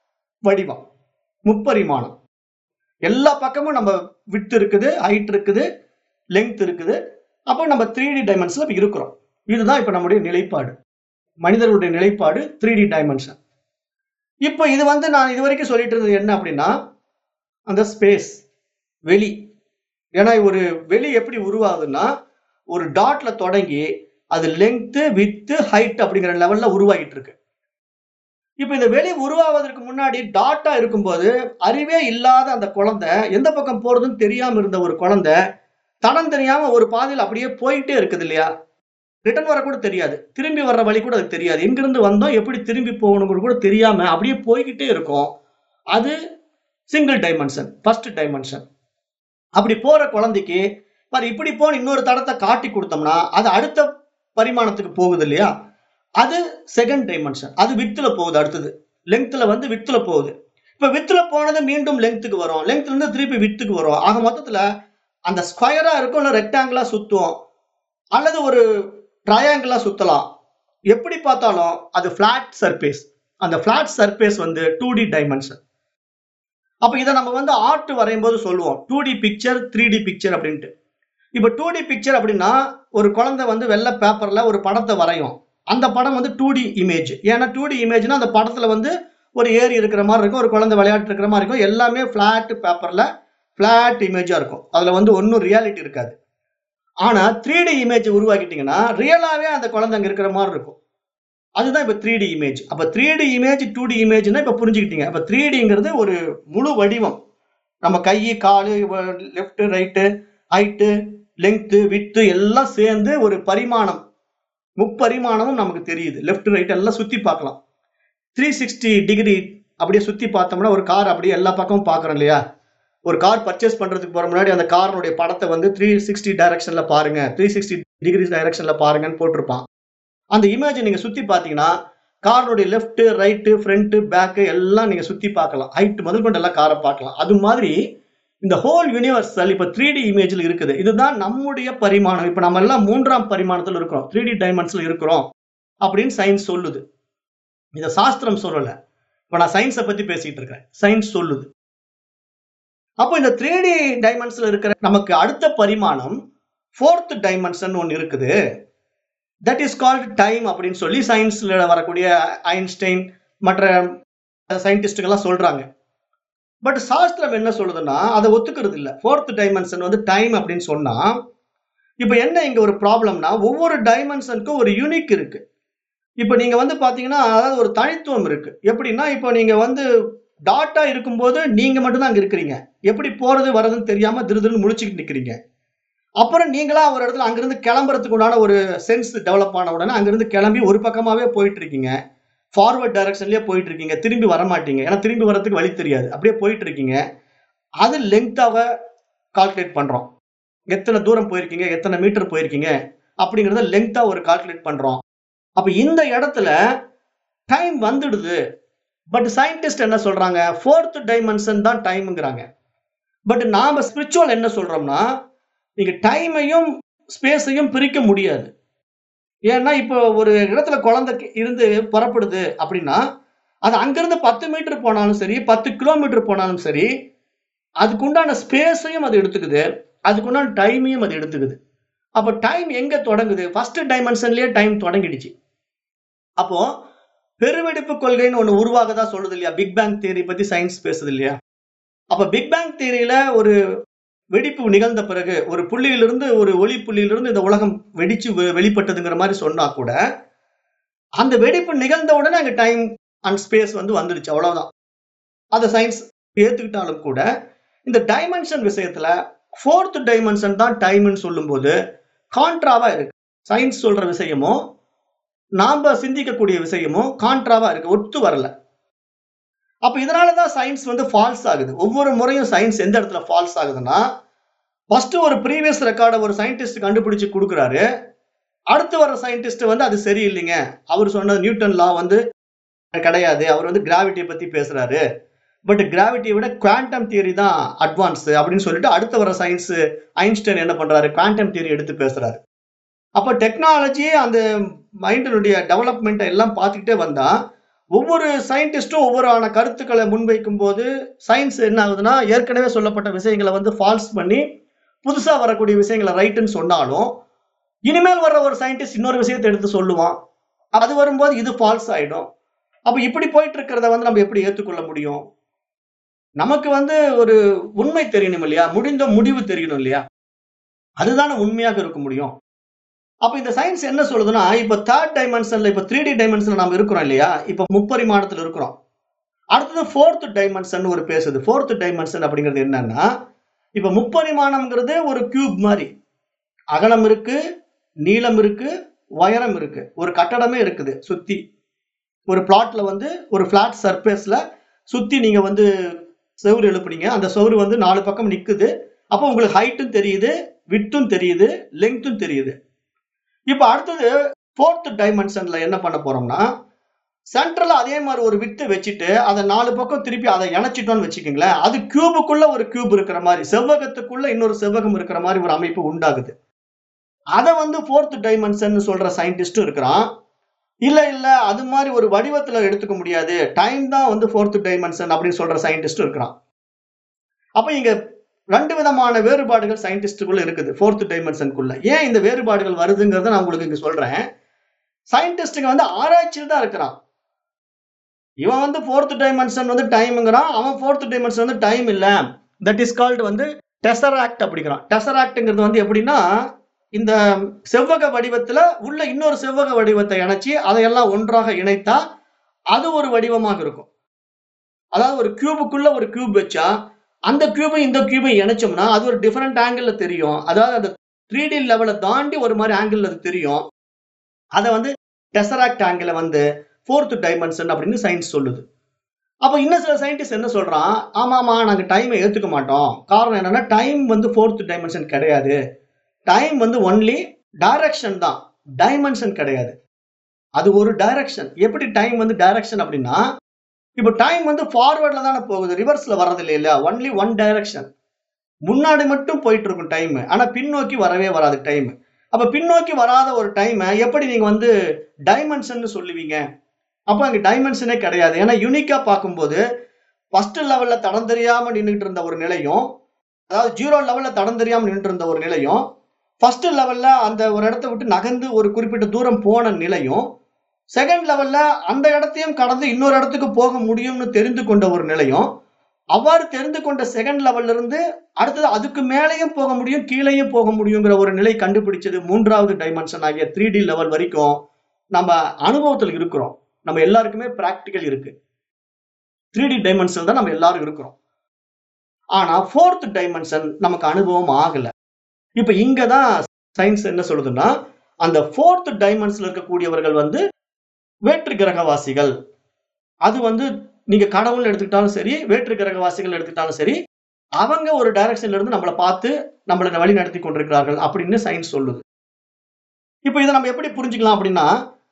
வடிவம் முப்பரிமாணம் எல்லா பக்கமும் நம்ம விட்டு இருக்குது ஹைட் இருக்குது லெங்த் இருக்குது அப்போ நம்ம த்ரீ டி டைமென்ஷன்ல இருக்கிறோம் இதுதான் இப்ப நம்முடைய நிலைப்பாடு மனிதர்களுடைய நிலைப்பாடு த்ரீ டி டைமென்ஷன் இப்போ இது வந்து நான் இது வரைக்கும் சொல்லிட்டு இருந்தது என்ன அப்படின்னா அந்த ஸ்பேஸ் வெளி ஏன்னா ஒரு வெளி எப்படி உருவாகுதுன்னா ஒரு டாட்ல தொடங்கி அது லெங்க்த்து வித்து ஹைட் அப்படிங்கிற லெவல்ல உருவாகிட்டு இருக்கு இப்போ இந்த வெளி உருவாவதற்கு முன்னாடி டாட்டா இருக்கும்போது அறிவே இல்லாத அந்த குழந்தை எந்த பக்கம் போறதுன்னு தெரியாம இருந்த ஒரு குழந்தை தடம் தெரியாம ஒரு பாதையில் அப்படியே போயிட்டே இருக்குது இல்லையா ரிட்டர்ன் வர கூட தெரியாது திரும்பி வர்ற வழி கூட அது தெரியாது எங்கிருந்து வந்தோம் எப்படி திரும்பி போகணுங்கிறது கூட தெரியாம அப்படியே போய்கிட்டே இருக்கும் அது சிங்கிள் டைமென்ஷன் ஃபர்ஸ்ட் டைமென்ஷன் அப்படி போற குழந்தைக்கு பாரு இப்படி போன இன்னொரு தடத்தை காட்டி கொடுத்தோம்னா அது அடுத்த பரிமாணத்துக்கு போகுது இல்லையா அது செகண்ட் டைமென்ஷன் அது வித்துல போகுது அடுத்தது லெங்க்த்ல வந்து வித்துல போகுது இப்ப வித்துல போனது மீண்டும் லெங்க்த்துக்கு வரும் லெங்க்த்ல இருந்து திருப்பி வித்துக்கு வரும் ஆக மொத்தத்துல அந்த ஸ்கொயரா இருக்கும் இல்ல ரெக்டாங்கிளா சுத்தும் அல்லது ஒரு ட்ரையாங்கிளா சுத்தலாம் எப்படி பார்த்தாலும் அது பிளாட் சர்பேஸ் அந்த பிளாட் சர்பேஸ் வந்து டூ டி டைமென்ஷன் அப்ப இதை நம்ம வந்து ஆர்ட் வரையும் போது சொல்லுவோம் two D picture three D picture அப்படின்ட்டு இப்போ டூ டி பிக்சர் அப்படின்னா ஒரு குழந்தை வந்து வெள்ளை பேப்பர்ல ஒரு படத்தை வரையும் அந்த படம் வந்து டூ டி இமேஜ் ஏன்னா டூ டி இமேஜ்னா அந்த படத்துல வந்து ஒரு ஏரி இருக்கிற மாதிரி இருக்கும் ஒரு குழந்தை விளையாட்டு இருக்கிற மாதிரி இருக்கும் எல்லாமே ஃபிளாட் பேப்பர்ல ஃபிளாட் இமேஜா இருக்கும் அதுல வந்து ஒன்றும் ரியாலிட்டி இருக்காது ஆனா த்ரீ டி இமேஜ் உருவாக்கிட்டீங்கன்னா ரியலாவே அந்த குழந்தை அங்க இருக்கிற மாதிரி இருக்கும் அதுதான் இப்ப த்ரீ டி இமேஜ் அப்ப three D image two D இமேஜ்னா இப்ப புரிஞ்சுக்கிட்டீங்க அப்ப த்ரீ டிங்கிறது ஒரு முழு வடிவம் நம்ம கை காலு left right height length width எல்லாம் சேர்ந்து ஒரு பரிமாணம் முப்பரிமாணமும் நமக்கு தெரியுது லெஃப்ட் ரைட் எல்லாம் சுத்தி பார்க்கலாம் த்ரீ சிக்ஸ்டி டிகிரி அப்படியே சுத்தி பார்த்தோம்னா ஒரு கார் அப்படியே எல்லா பக்கமும் பார்க்குறோம் இல்லையா ஒரு கார் பர்ச்சேஸ் பண்றதுக்கு போற முன்னாடி அந்த காரினுடைய படத்தை வந்து த்ரீ சிக்ஸ்டி டைரக்ஷன்ல பாருங்க த்ரீ சிக்ஸ்டி டிகிரி டைரக்ஷன்ல பாருங்கன்னு போட்டிருப்பான் அந்த இமேஜ் நீங்க சுத்தி பார்த்தீங்கன்னா காரினுடைய லெஃப்ட் ரைட்டு ஃப்ரண்ட் பேக்கு எல்லாம் நீங்க சுத்தி பார்க்கலாம் ஹைட் முதல் கொண்டு எல்லாம் காரை பார்க்கலாம் அது மாதிரி இந்த ஹோல் யூனிவர்சல் இப்ப த்ரீ டி இமேஜில் இருக்குது இதுதான் நம்முடைய பரிமாணம் இப்ப நம்ம எல்லாம் மூன்றாம் பரிமாணத்தில் இருக்கிறோம் த்ரீ டி டைமென்ஷன்ல இருக்கிறோம் அப்படின்னு சயின்ஸ் சொல்லுது இதை சாஸ்திரம் சொல்லல இப்ப நான் சயின்ஸை பத்தி பேசிட்டு இருக்கேன் சயின்ஸ் சொல்லுது அப்போ இந்த த்ரீ டி டைமென்ஷன்ல இருக்கிற நமக்கு அடுத்த பரிமாணம் ஃபோர்த் டைமென்ஷன் ஒன்று இருக்குது தட் இஸ் கால்ட் டைம் அப்படின்னு சொல்லி சயின்ஸ்ல வரக்கூடிய ஐன்ஸ்டைன் மற்ற சயின்டிஸ்டுகள்லாம் சொல்றாங்க பட் சாஸ்திரம் என்ன சொல்லுதுன்னா அதை ஒத்துக்கிறது இல்லை ஃபோர்த் டைமென்ஷன் வந்து டைம் அப்படின்னு சொன்னா இப்போ என்ன இங்க ஒரு ப்ராப்ளம்னா ஒவ்வொரு டைமென்ஷனுக்கும் ஒரு யூனிக் இருக்கு இப்போ நீங்க வந்து பாத்தீங்கன்னா அதாவது ஒரு தனித்துவம் இருக்கு எப்படின்னா இப்போ நீங்க வந்து டாட்டா இருக்கும்போது நீங்க மட்டும்தான் அங்க இருக்கிறீங்க எப்படி போறது வர்றதுன்னு தெரியாம திருதுன்னு முழிச்சுக்கிட்டு நிக்கிறீங்க அப்புறம் நீங்களா ஒரு இடத்துல அங்கிருந்து கிளம்புறதுக்கு உண்டான ஒரு சென்ஸ் டெவலப் ஆன உடனே அங்கிருந்து கிளம்பி ஒரு பக்கமாவே போயிட்டு இருக்கீங்க ஃபார்வர்ட் டைரக்ஷன்லயே போயிட்டு இருக்கீங்க திரும்பி வர மாட்டீங்க ஏன்னா திரும்பி வரதுக்கு வழி தெரியாது அப்படியே போயிட்டு இருக்கீங்க அது லெங்க்தாவை கால்குலேட் பண்றோம் எத்தனை தூரம் போயிருக்கீங்க எத்தனை மீட்டர் போயிருக்கீங்க அப்படிங்கறத லெங்க்தா ஒரு கால்குலேட் பண்றோம் அப்ப இந்த இடத்துல டைம் வந்துடுது பட் சயின்டிஸ்ட் என்ன சொல்றாங்க ஃபோர்த் டைமென்ஷன் தான் டைம்ங்கிறாங்க பட் நாம ஸ்பிரிச்சுவல் என்ன சொல்றோம்னா நீங்க டைமையும் ஸ்பேஸையும் பிரிக்க முடியாது ஏன்னா இப்போ ஒரு இடத்துல குழந்தை இருந்து புறப்படுது அப்படின்னா அது அங்கிருந்து பத்து மீட்டர் போனாலும் சரி பத்து கிலோமீட்டர் போனாலும் சரி அதுக்குண்டான ஸ்பேஸையும் அது எடுத்துக்குது அதுக்குண்டான டைமையும் அது எடுத்துக்குது அப்போ டைம் எங்க தொடங்குது ஃபர்ஸ்ட் டைமென்ஷன்லயே டைம் தொடங்கிடுச்சு அப்போ பெருவெடிப்பு கொள்கைன்னு ஒன்று உருவாகதா சொல்லுது இல்லையா பிக் பேங் தியரி பத்தி சயின்ஸ் பேசுது இல்லையா அப்ப பிக் பேங் தியரியில ஒரு வெடிப்பு நிகழ்ந்த பிறகு ஒரு புள்ளியிலிருந்து ஒரு ஒளி புள்ளியிலிருந்து இந்த உலகம் வெடிச்சு வெ- வெளிப்பட்டதுங்கிற மாதிரி சொன்னா கூட அந்த வெடிப்பு நிகழ்ந்த உடனே அங்க டைம் அண்ட் ஸ்பேஸ் வந்து வந்துடுச்சு அவ்வளவுதான் அதை சயின்ஸ் ஏத்துக்கிட்டாலும் கூட இந்த டைமென்ஷன் விஷயத்துல ஃபோர்த் டைமென்ஷன் தான் டைம்னு சொல்லும்போது கான்ட்ராவா இருக்கு சயின்ஸ் சொல்ற விஷயமும் நாம சிந்திக்கக்கூடிய விஷயமும் கான்ட்ராவா இருக்கு ஒத்து வரல அப்ப இதனாலதான் சயின்ஸ் வந்து ஃபால்ஸ் ஆகுது ஒவ்வொரு முறையும் சயின்ஸ் எந்த இடத்துல ஃபால்ஸ் ஆகுதுன்னா ஃபர்ஸ்ட் ஒரு ப்ரீவியஸ் ரெக்கார்டை ஒரு சயின்டிஸ்ட் கண்டுபிடிச்சு கொடுக்குறாரு அடுத்து வர சயின்டிஸ்ட் வந்து அது சரியில்லைங்க அவர் சொன்னது நியூட்டன் லா வந்து கிடையாது அவர் வந்து கிராவிட்டியை பத்தி பேசுறாரு பட் கிராவிட்டியை விட குவாண்டம் தியரி தான் அட்வான்ஸ் அப்படின்னு சொல்லிட்டு அடுத்து வர சயின்ஸ் ஐன்ஸ்டைன் என்ன பண்றாரு குவாண்டம் தியரி எடுத்து பேசுறாரு அப்ப டெக்னாலஜி அந்த மைண்டினுடைய டெவலப்மெண்ட் எல்லாம் பார்த்துக்கிட்டே வந்தா ஒவ்வொரு சயின்டிஸ்டும் ஒவ்வொரு ஆன கருத்துக்களை முன்வைக்கும் போது சயின்ஸ் என்ன ஆகுதுன்னா ஏற்கனவே சொல்லப்பட்ட விஷயங்களை வந்து ஃபால்ஸ் பண்ணி புதுசா வரக்கூடிய விஷயங்களை ரைட்டுன்னு சொன்னாலும் இனிமேல் வர்ற ஒரு சயின்டிஸ்ட் இன்னொரு விஷயத்தை எடுத்து சொல்லுவான் அது வரும்போது இது ஃபால்ஸ் ஆயிடும் அப்ப இப்படி போயிட்டு இருக்கிறத வந்து நம்ம எப்படி ஏத்துக்கொள்ள முடியும் நமக்கு வந்து ஒரு உண்மை தெரியணும் இல்லையா முடிந்த முடிவு தெரியணும் இல்லையா அதுதானே உண்மையாக இருக்க முடியும் அப்ப இந்த சயின்ஸ் என்ன சொல்லுதுன்னா இப்ப தேர்ட் டைமென்ஷன்ல இப்ப த்ரீ டி டைமென்ஷன்ல நம்ம இருக்கிறோம் இல்லையா இப்ப முப்பரிமாணத்துல இருக்கிறோம் அடுத்தது ஃபோர்த் டைமென்ஷன் ஒரு பேசுது ஃபோர்த் டைமென்ஷன் அப்படிங்கிறது என்னன்னா இப்ப முப்பரிமாணம்ங்கிறது ஒரு கியூப் மாதிரி அகலம் இருக்கு நீளம் இருக்கு உயரம் இருக்கு ஒரு கட்டடமே இருக்குது சுத்தி ஒரு பிளாட்ல வந்து ஒரு பிளாட் சர்ஃபேஸ்ல சுத்தி நீங்க வந்து செவுரு எழுப்புனீங்க அந்த செவுரு வந்து நாலு பக்கம் நிக்குது அப்போ உங்களுக்கு ஹைட்டும் தெரியுது விட்டும் தெரியுது லெங்க்த்தும் தெரியுது இப்போ அடுத்தது ஃபோர்த் டைமென்ஷன்ல என்ன பண்ண போறோம்னா சென்டர்ல அதே மாதிரி ஒரு வித்து வச்சுட்டு அதை நாலு பக்கம் திருப்பி அதை இணைச்சிட்டோம்னு வச்சுக்கோங்களேன் அது கியூபுக்குள்ள ஒரு கியூப் இருக்கிற மாதிரி செவ்வகத்துக்குள்ள இன்னொரு செவ்வகம் இருக்கிற மாதிரி ஒரு அமைப்பு உண்டாகுது அதை வந்து ஃபோர்த் டைமென்ஷன் சொல்ற சயின்டிஸ்டும் இருக்கிறான் இல்ல இல்ல அது மாதிரி ஒரு வடிவத்துல எடுத்துக்க முடியாது டைம் தான் வந்து ஃபோர்த் டைமென்ஷன் அப்படின்னு சொல்ற சயின்டிஸ்டும் இருக்கிறான் அப்ப இங்க ரெண்டு விதமான வேறுபாடுகள் சயின்டிஸ்டுக்குள்ள இருக்குது ஃபோர்த் டைமென்ஷனுக்குள்ள ஏன் இந்த வேறுபாடுகள் வருதுங்கிறத நான் உங்களுக்கு இங்க சொல்றேன் சயின்டிஸ்டுங்க வந்து ஆராய்ச்சியில் தான் இருக்கிறான் இவன் வந்து ஃபோர்த் டைமென்ஷன் வந்து டைம்ங்கிறான் அவன் ஃபோர்த் டைமென்ஷன் வந்து டைம் இல்ல தட் இஸ் கால்டு வந்து டெசராக்ட் அப்படிங்கிறான் டெசராக்ட்ங்கிறது வந்து எப்படின்னா இந்த செவ்வக வடிவத்துல உள்ள இன்னொரு செவ்வக வடிவத்தை இணைச்சி அதையெல்லாம் ஒன்றாக இணைத்தா அது ஒரு வடிவமாக இருக்கும் அதாவது ஒரு கியூபுக்குள்ள ஒரு கியூப் வச்சா அந்த கியூபை இந்த கியூபை இணைச்சோம்னா அது ஒரு டிஃபரெண்ட் ஆங்கிள் தெரியும் அதாவது அந்த த்ரீ டி லெவலை தாண்டி ஒரு மாதிரி ஆங்கிள் அது தெரியும் அதை வந்து டெசராக்ட் ஆங்கிளை வந்து ஃபோர்த் டைமென்ஷன் அப்படின்னு சயின்ஸ் சொல்லுது அப்போ இன்னும் சில சயின்டிஸ்ட் என்ன சொல்றான் ஆமாமா நாங்க டைமை ஏத்துக்க மாட்டோம் காரணம் என்னன்னா டைம் வந்து ஃபோர்த் டைமென்ஷன் கிடையாது டைம் வந்து ஒன்லி டைரக்ஷன் தான் டைமென்ஷன் கிடையாது அது ஒரு டைரக்ஷன் எப்படி டைம் வந்து டைரக்ஷன் அப்படின்னா இப்போ டைம் வந்து ஃபார்வர்ட்ல தானே போகுது ரிவர்ஸ்ல வர்றது இல்லை இல்லையா ஒன்லி ஒன் டைரக்ஷன் முன்னாடி மட்டும் போயிட்டு இருக்கும் டைம் ஆனா பின்னோக்கி வரவே வராது டைம் அப்ப பின்னோக்கி வராத ஒரு டைமை எப்படி நீங்க வந்து டைமென்ஷன் சொல்லுவீங்க அப்போ அங்க டைமென்ஷனே கிடையாது ஏன்னா யூனிக்கா பார்க்கும்போது ஃபர்ஸ்ட் லெவல்ல தடம் தெரியாம நின்றுட்டு இருந்த ஒரு நிலையும் அதாவது ஜீரோ லெவல்ல தடம் தெரியாம நின்றுட்டு இருந்த ஒரு நிலையும் ஃபர்ஸ்ட் லெவல்ல அந்த ஒரு இடத்த விட்டு நகர்ந்து ஒரு குறிப்பிட்ட தூரம் போன நிலையும் செகண்ட் லெவல்ல அந்த இடத்தையும் கடந்து இன்னொரு இடத்துக்கு போக முடியும்னு தெரிந்து கொண்ட ஒரு நிலையும் அவ்வாறு தெரிந்து கொண்ட செகண்ட் லெவல்ல இருந்து அடுத்தது அதுக்கு மேலேயும் போக முடியும் கீழேயும் போக முடியுங்கிற ஒரு நிலை கண்டுபிடிச்சது மூன்றாவது டைமென்ஷன் ஆகிய த்ரீ டி லெவல் வரைக்கும் நம்ம அனுபவத்தில் இருக்கிறோம் நம்ம எல்லாருக்குமே பிராக்டிக்கல் இருக்கு த்ரீ டி டைமென்ஷன் தான் நம்ம எல்லாரும் இருக்கிறோம் ஆனா ஃபோர்த் டைமென்ஷன் நமக்கு அனுபவம் ஆகல இப்ப இங்க தான் சயின்ஸ் என்ன சொல்லுதுன்னா அந்த ஃபோர்த் டைமென்ஷன்ல இருக்கக்கூடியவர்கள் வந்து வேற்று கிரகவாசிகள் அது வந்து நீங்க கடவுள் எடுத்துக்கிட்டாலும் சரி வேற்று கிரகவாசிகள் எடுத்துக்கிட்டாலும் சரி அவங்க ஒரு டைரக்ஷன்ல இருந்து நம்மளை பார்த்து நம்மளை வழி நடத்தி கொண்டிருக்கிறார்கள் அப்படின்னு சயின்ஸ் சொல்லுது இப்போ இதை நம்ம எப்படி புரிஞ்சுக்கலாம் அப்படின்னா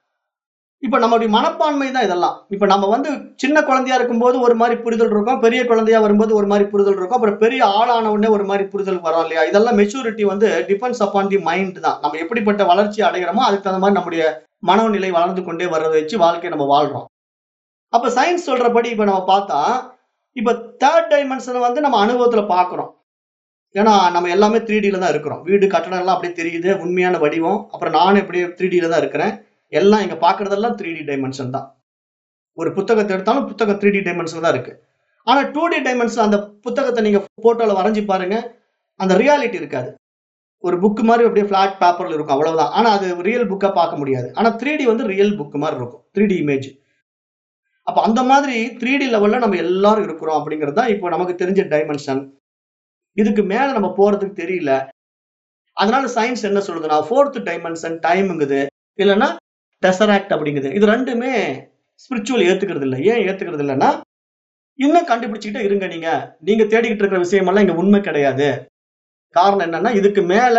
இப்ப நம்மளுடைய மனப்பான்மை தான் இதெல்லாம் இப்ப நம்ம வந்து சின்ன குழந்தையா இருக்கும்போது ஒரு மாதிரி புரிதல் இருக்கும் பெரிய குழந்தையா வரும்போது ஒரு மாதிரி புரிதல் இருக்கும் அப்புறம் பெரிய ஆளான உடனே ஒரு மாதிரி புரிதல் வரும் இல்லையா இதெல்லாம் மெச்சூரிட்டி வந்து டிபெண்ட்ஸ் அப்பான் தி மைண்ட் தான் நம்ம எப்படிப்பட்ட வளர்ச்சி அடைகிறோமோ அதுக்கு தகுந்த மாதிரி நம்முடைய மனோநிலை வளர்ந்து கொண்டே வர்றதை வச்சு வாழ்க்கையை நம்ம வாழ்றோம் அப்ப சயின்ஸ் சொல்றபடி இப்ப நம்ம பார்த்தா இப்ப தேர்ட் டைமென்ஷனை வந்து நம்ம அனுபவத்துல பாக்குறோம் ஏன்னா நம்ம எல்லாமே த்ரீ டில தான் இருக்கிறோம் வீடு கட்டடம் எல்லாம் அப்படியே தெரியுது உண்மையான வடிவம் அப்புறம் நானும் எப்படியே த்ரீ டில தான் இருக்கிறேன் எல்லாம் இங்க பாக்குறதெல்லாம் த்ரீ டி டைமென்ஷன் தான் ஒரு புத்தகத்தை எடுத்தாலும் புத்தகம் த்ரீ டி டைமென்ஷன் தான் இருக்கு ஆனா டூ டி டைமென்ஷன் அந்த புத்தகத்தை நீங்க போட்டோல வரைஞ்சி பாருங்க அந்த ரியாலிட்டி இருக்காது ஒரு புக் மாதிரி அப்படியே ஃபிளாட் பேப்பர்ல இருக்கும் அவ்வளவுதான் ஆனா அது ரியல் புக்கா பார்க்க முடியாது ஆனா த்ரீ டி வந்து ரியல் புக் மாதிரி இருக்கும் த்ரீ டி இமேஜ் அப்ப அந்த மாதிரி த்ரீ டி லெவல்ல நம்ம எல்லாரும் இருக்கிறோம் அப்படிங்கிறது தான் இப்போ நமக்கு தெரிஞ்ச டைமென்ஷன் இதுக்கு மேல நம்ம போறதுக்கு தெரியல அதனால சயின்ஸ் என்ன சொல்லுதுன்னா ஃபோர்த் டைமென்ஷன் டைமுங்குது இல்லைன்னா டெசராக்ட் அப்படிங்குது இது ரெண்டுமே ஸ்பிரிச்சுவல் ஏத்துக்கிறது இல்லை ஏன் ஏத்துக்கிறது இல்லைன்னா இன்னும் கண்டுபிடிச்சிக்கிட்டே இருங்க நீங்க நீங்க தேடிக்கிட்டு இருக்கிற விஷயமெல்லாம் இங்க உண்மை கிடையாது காரணம் என்னன்னா இதுக்கு மேல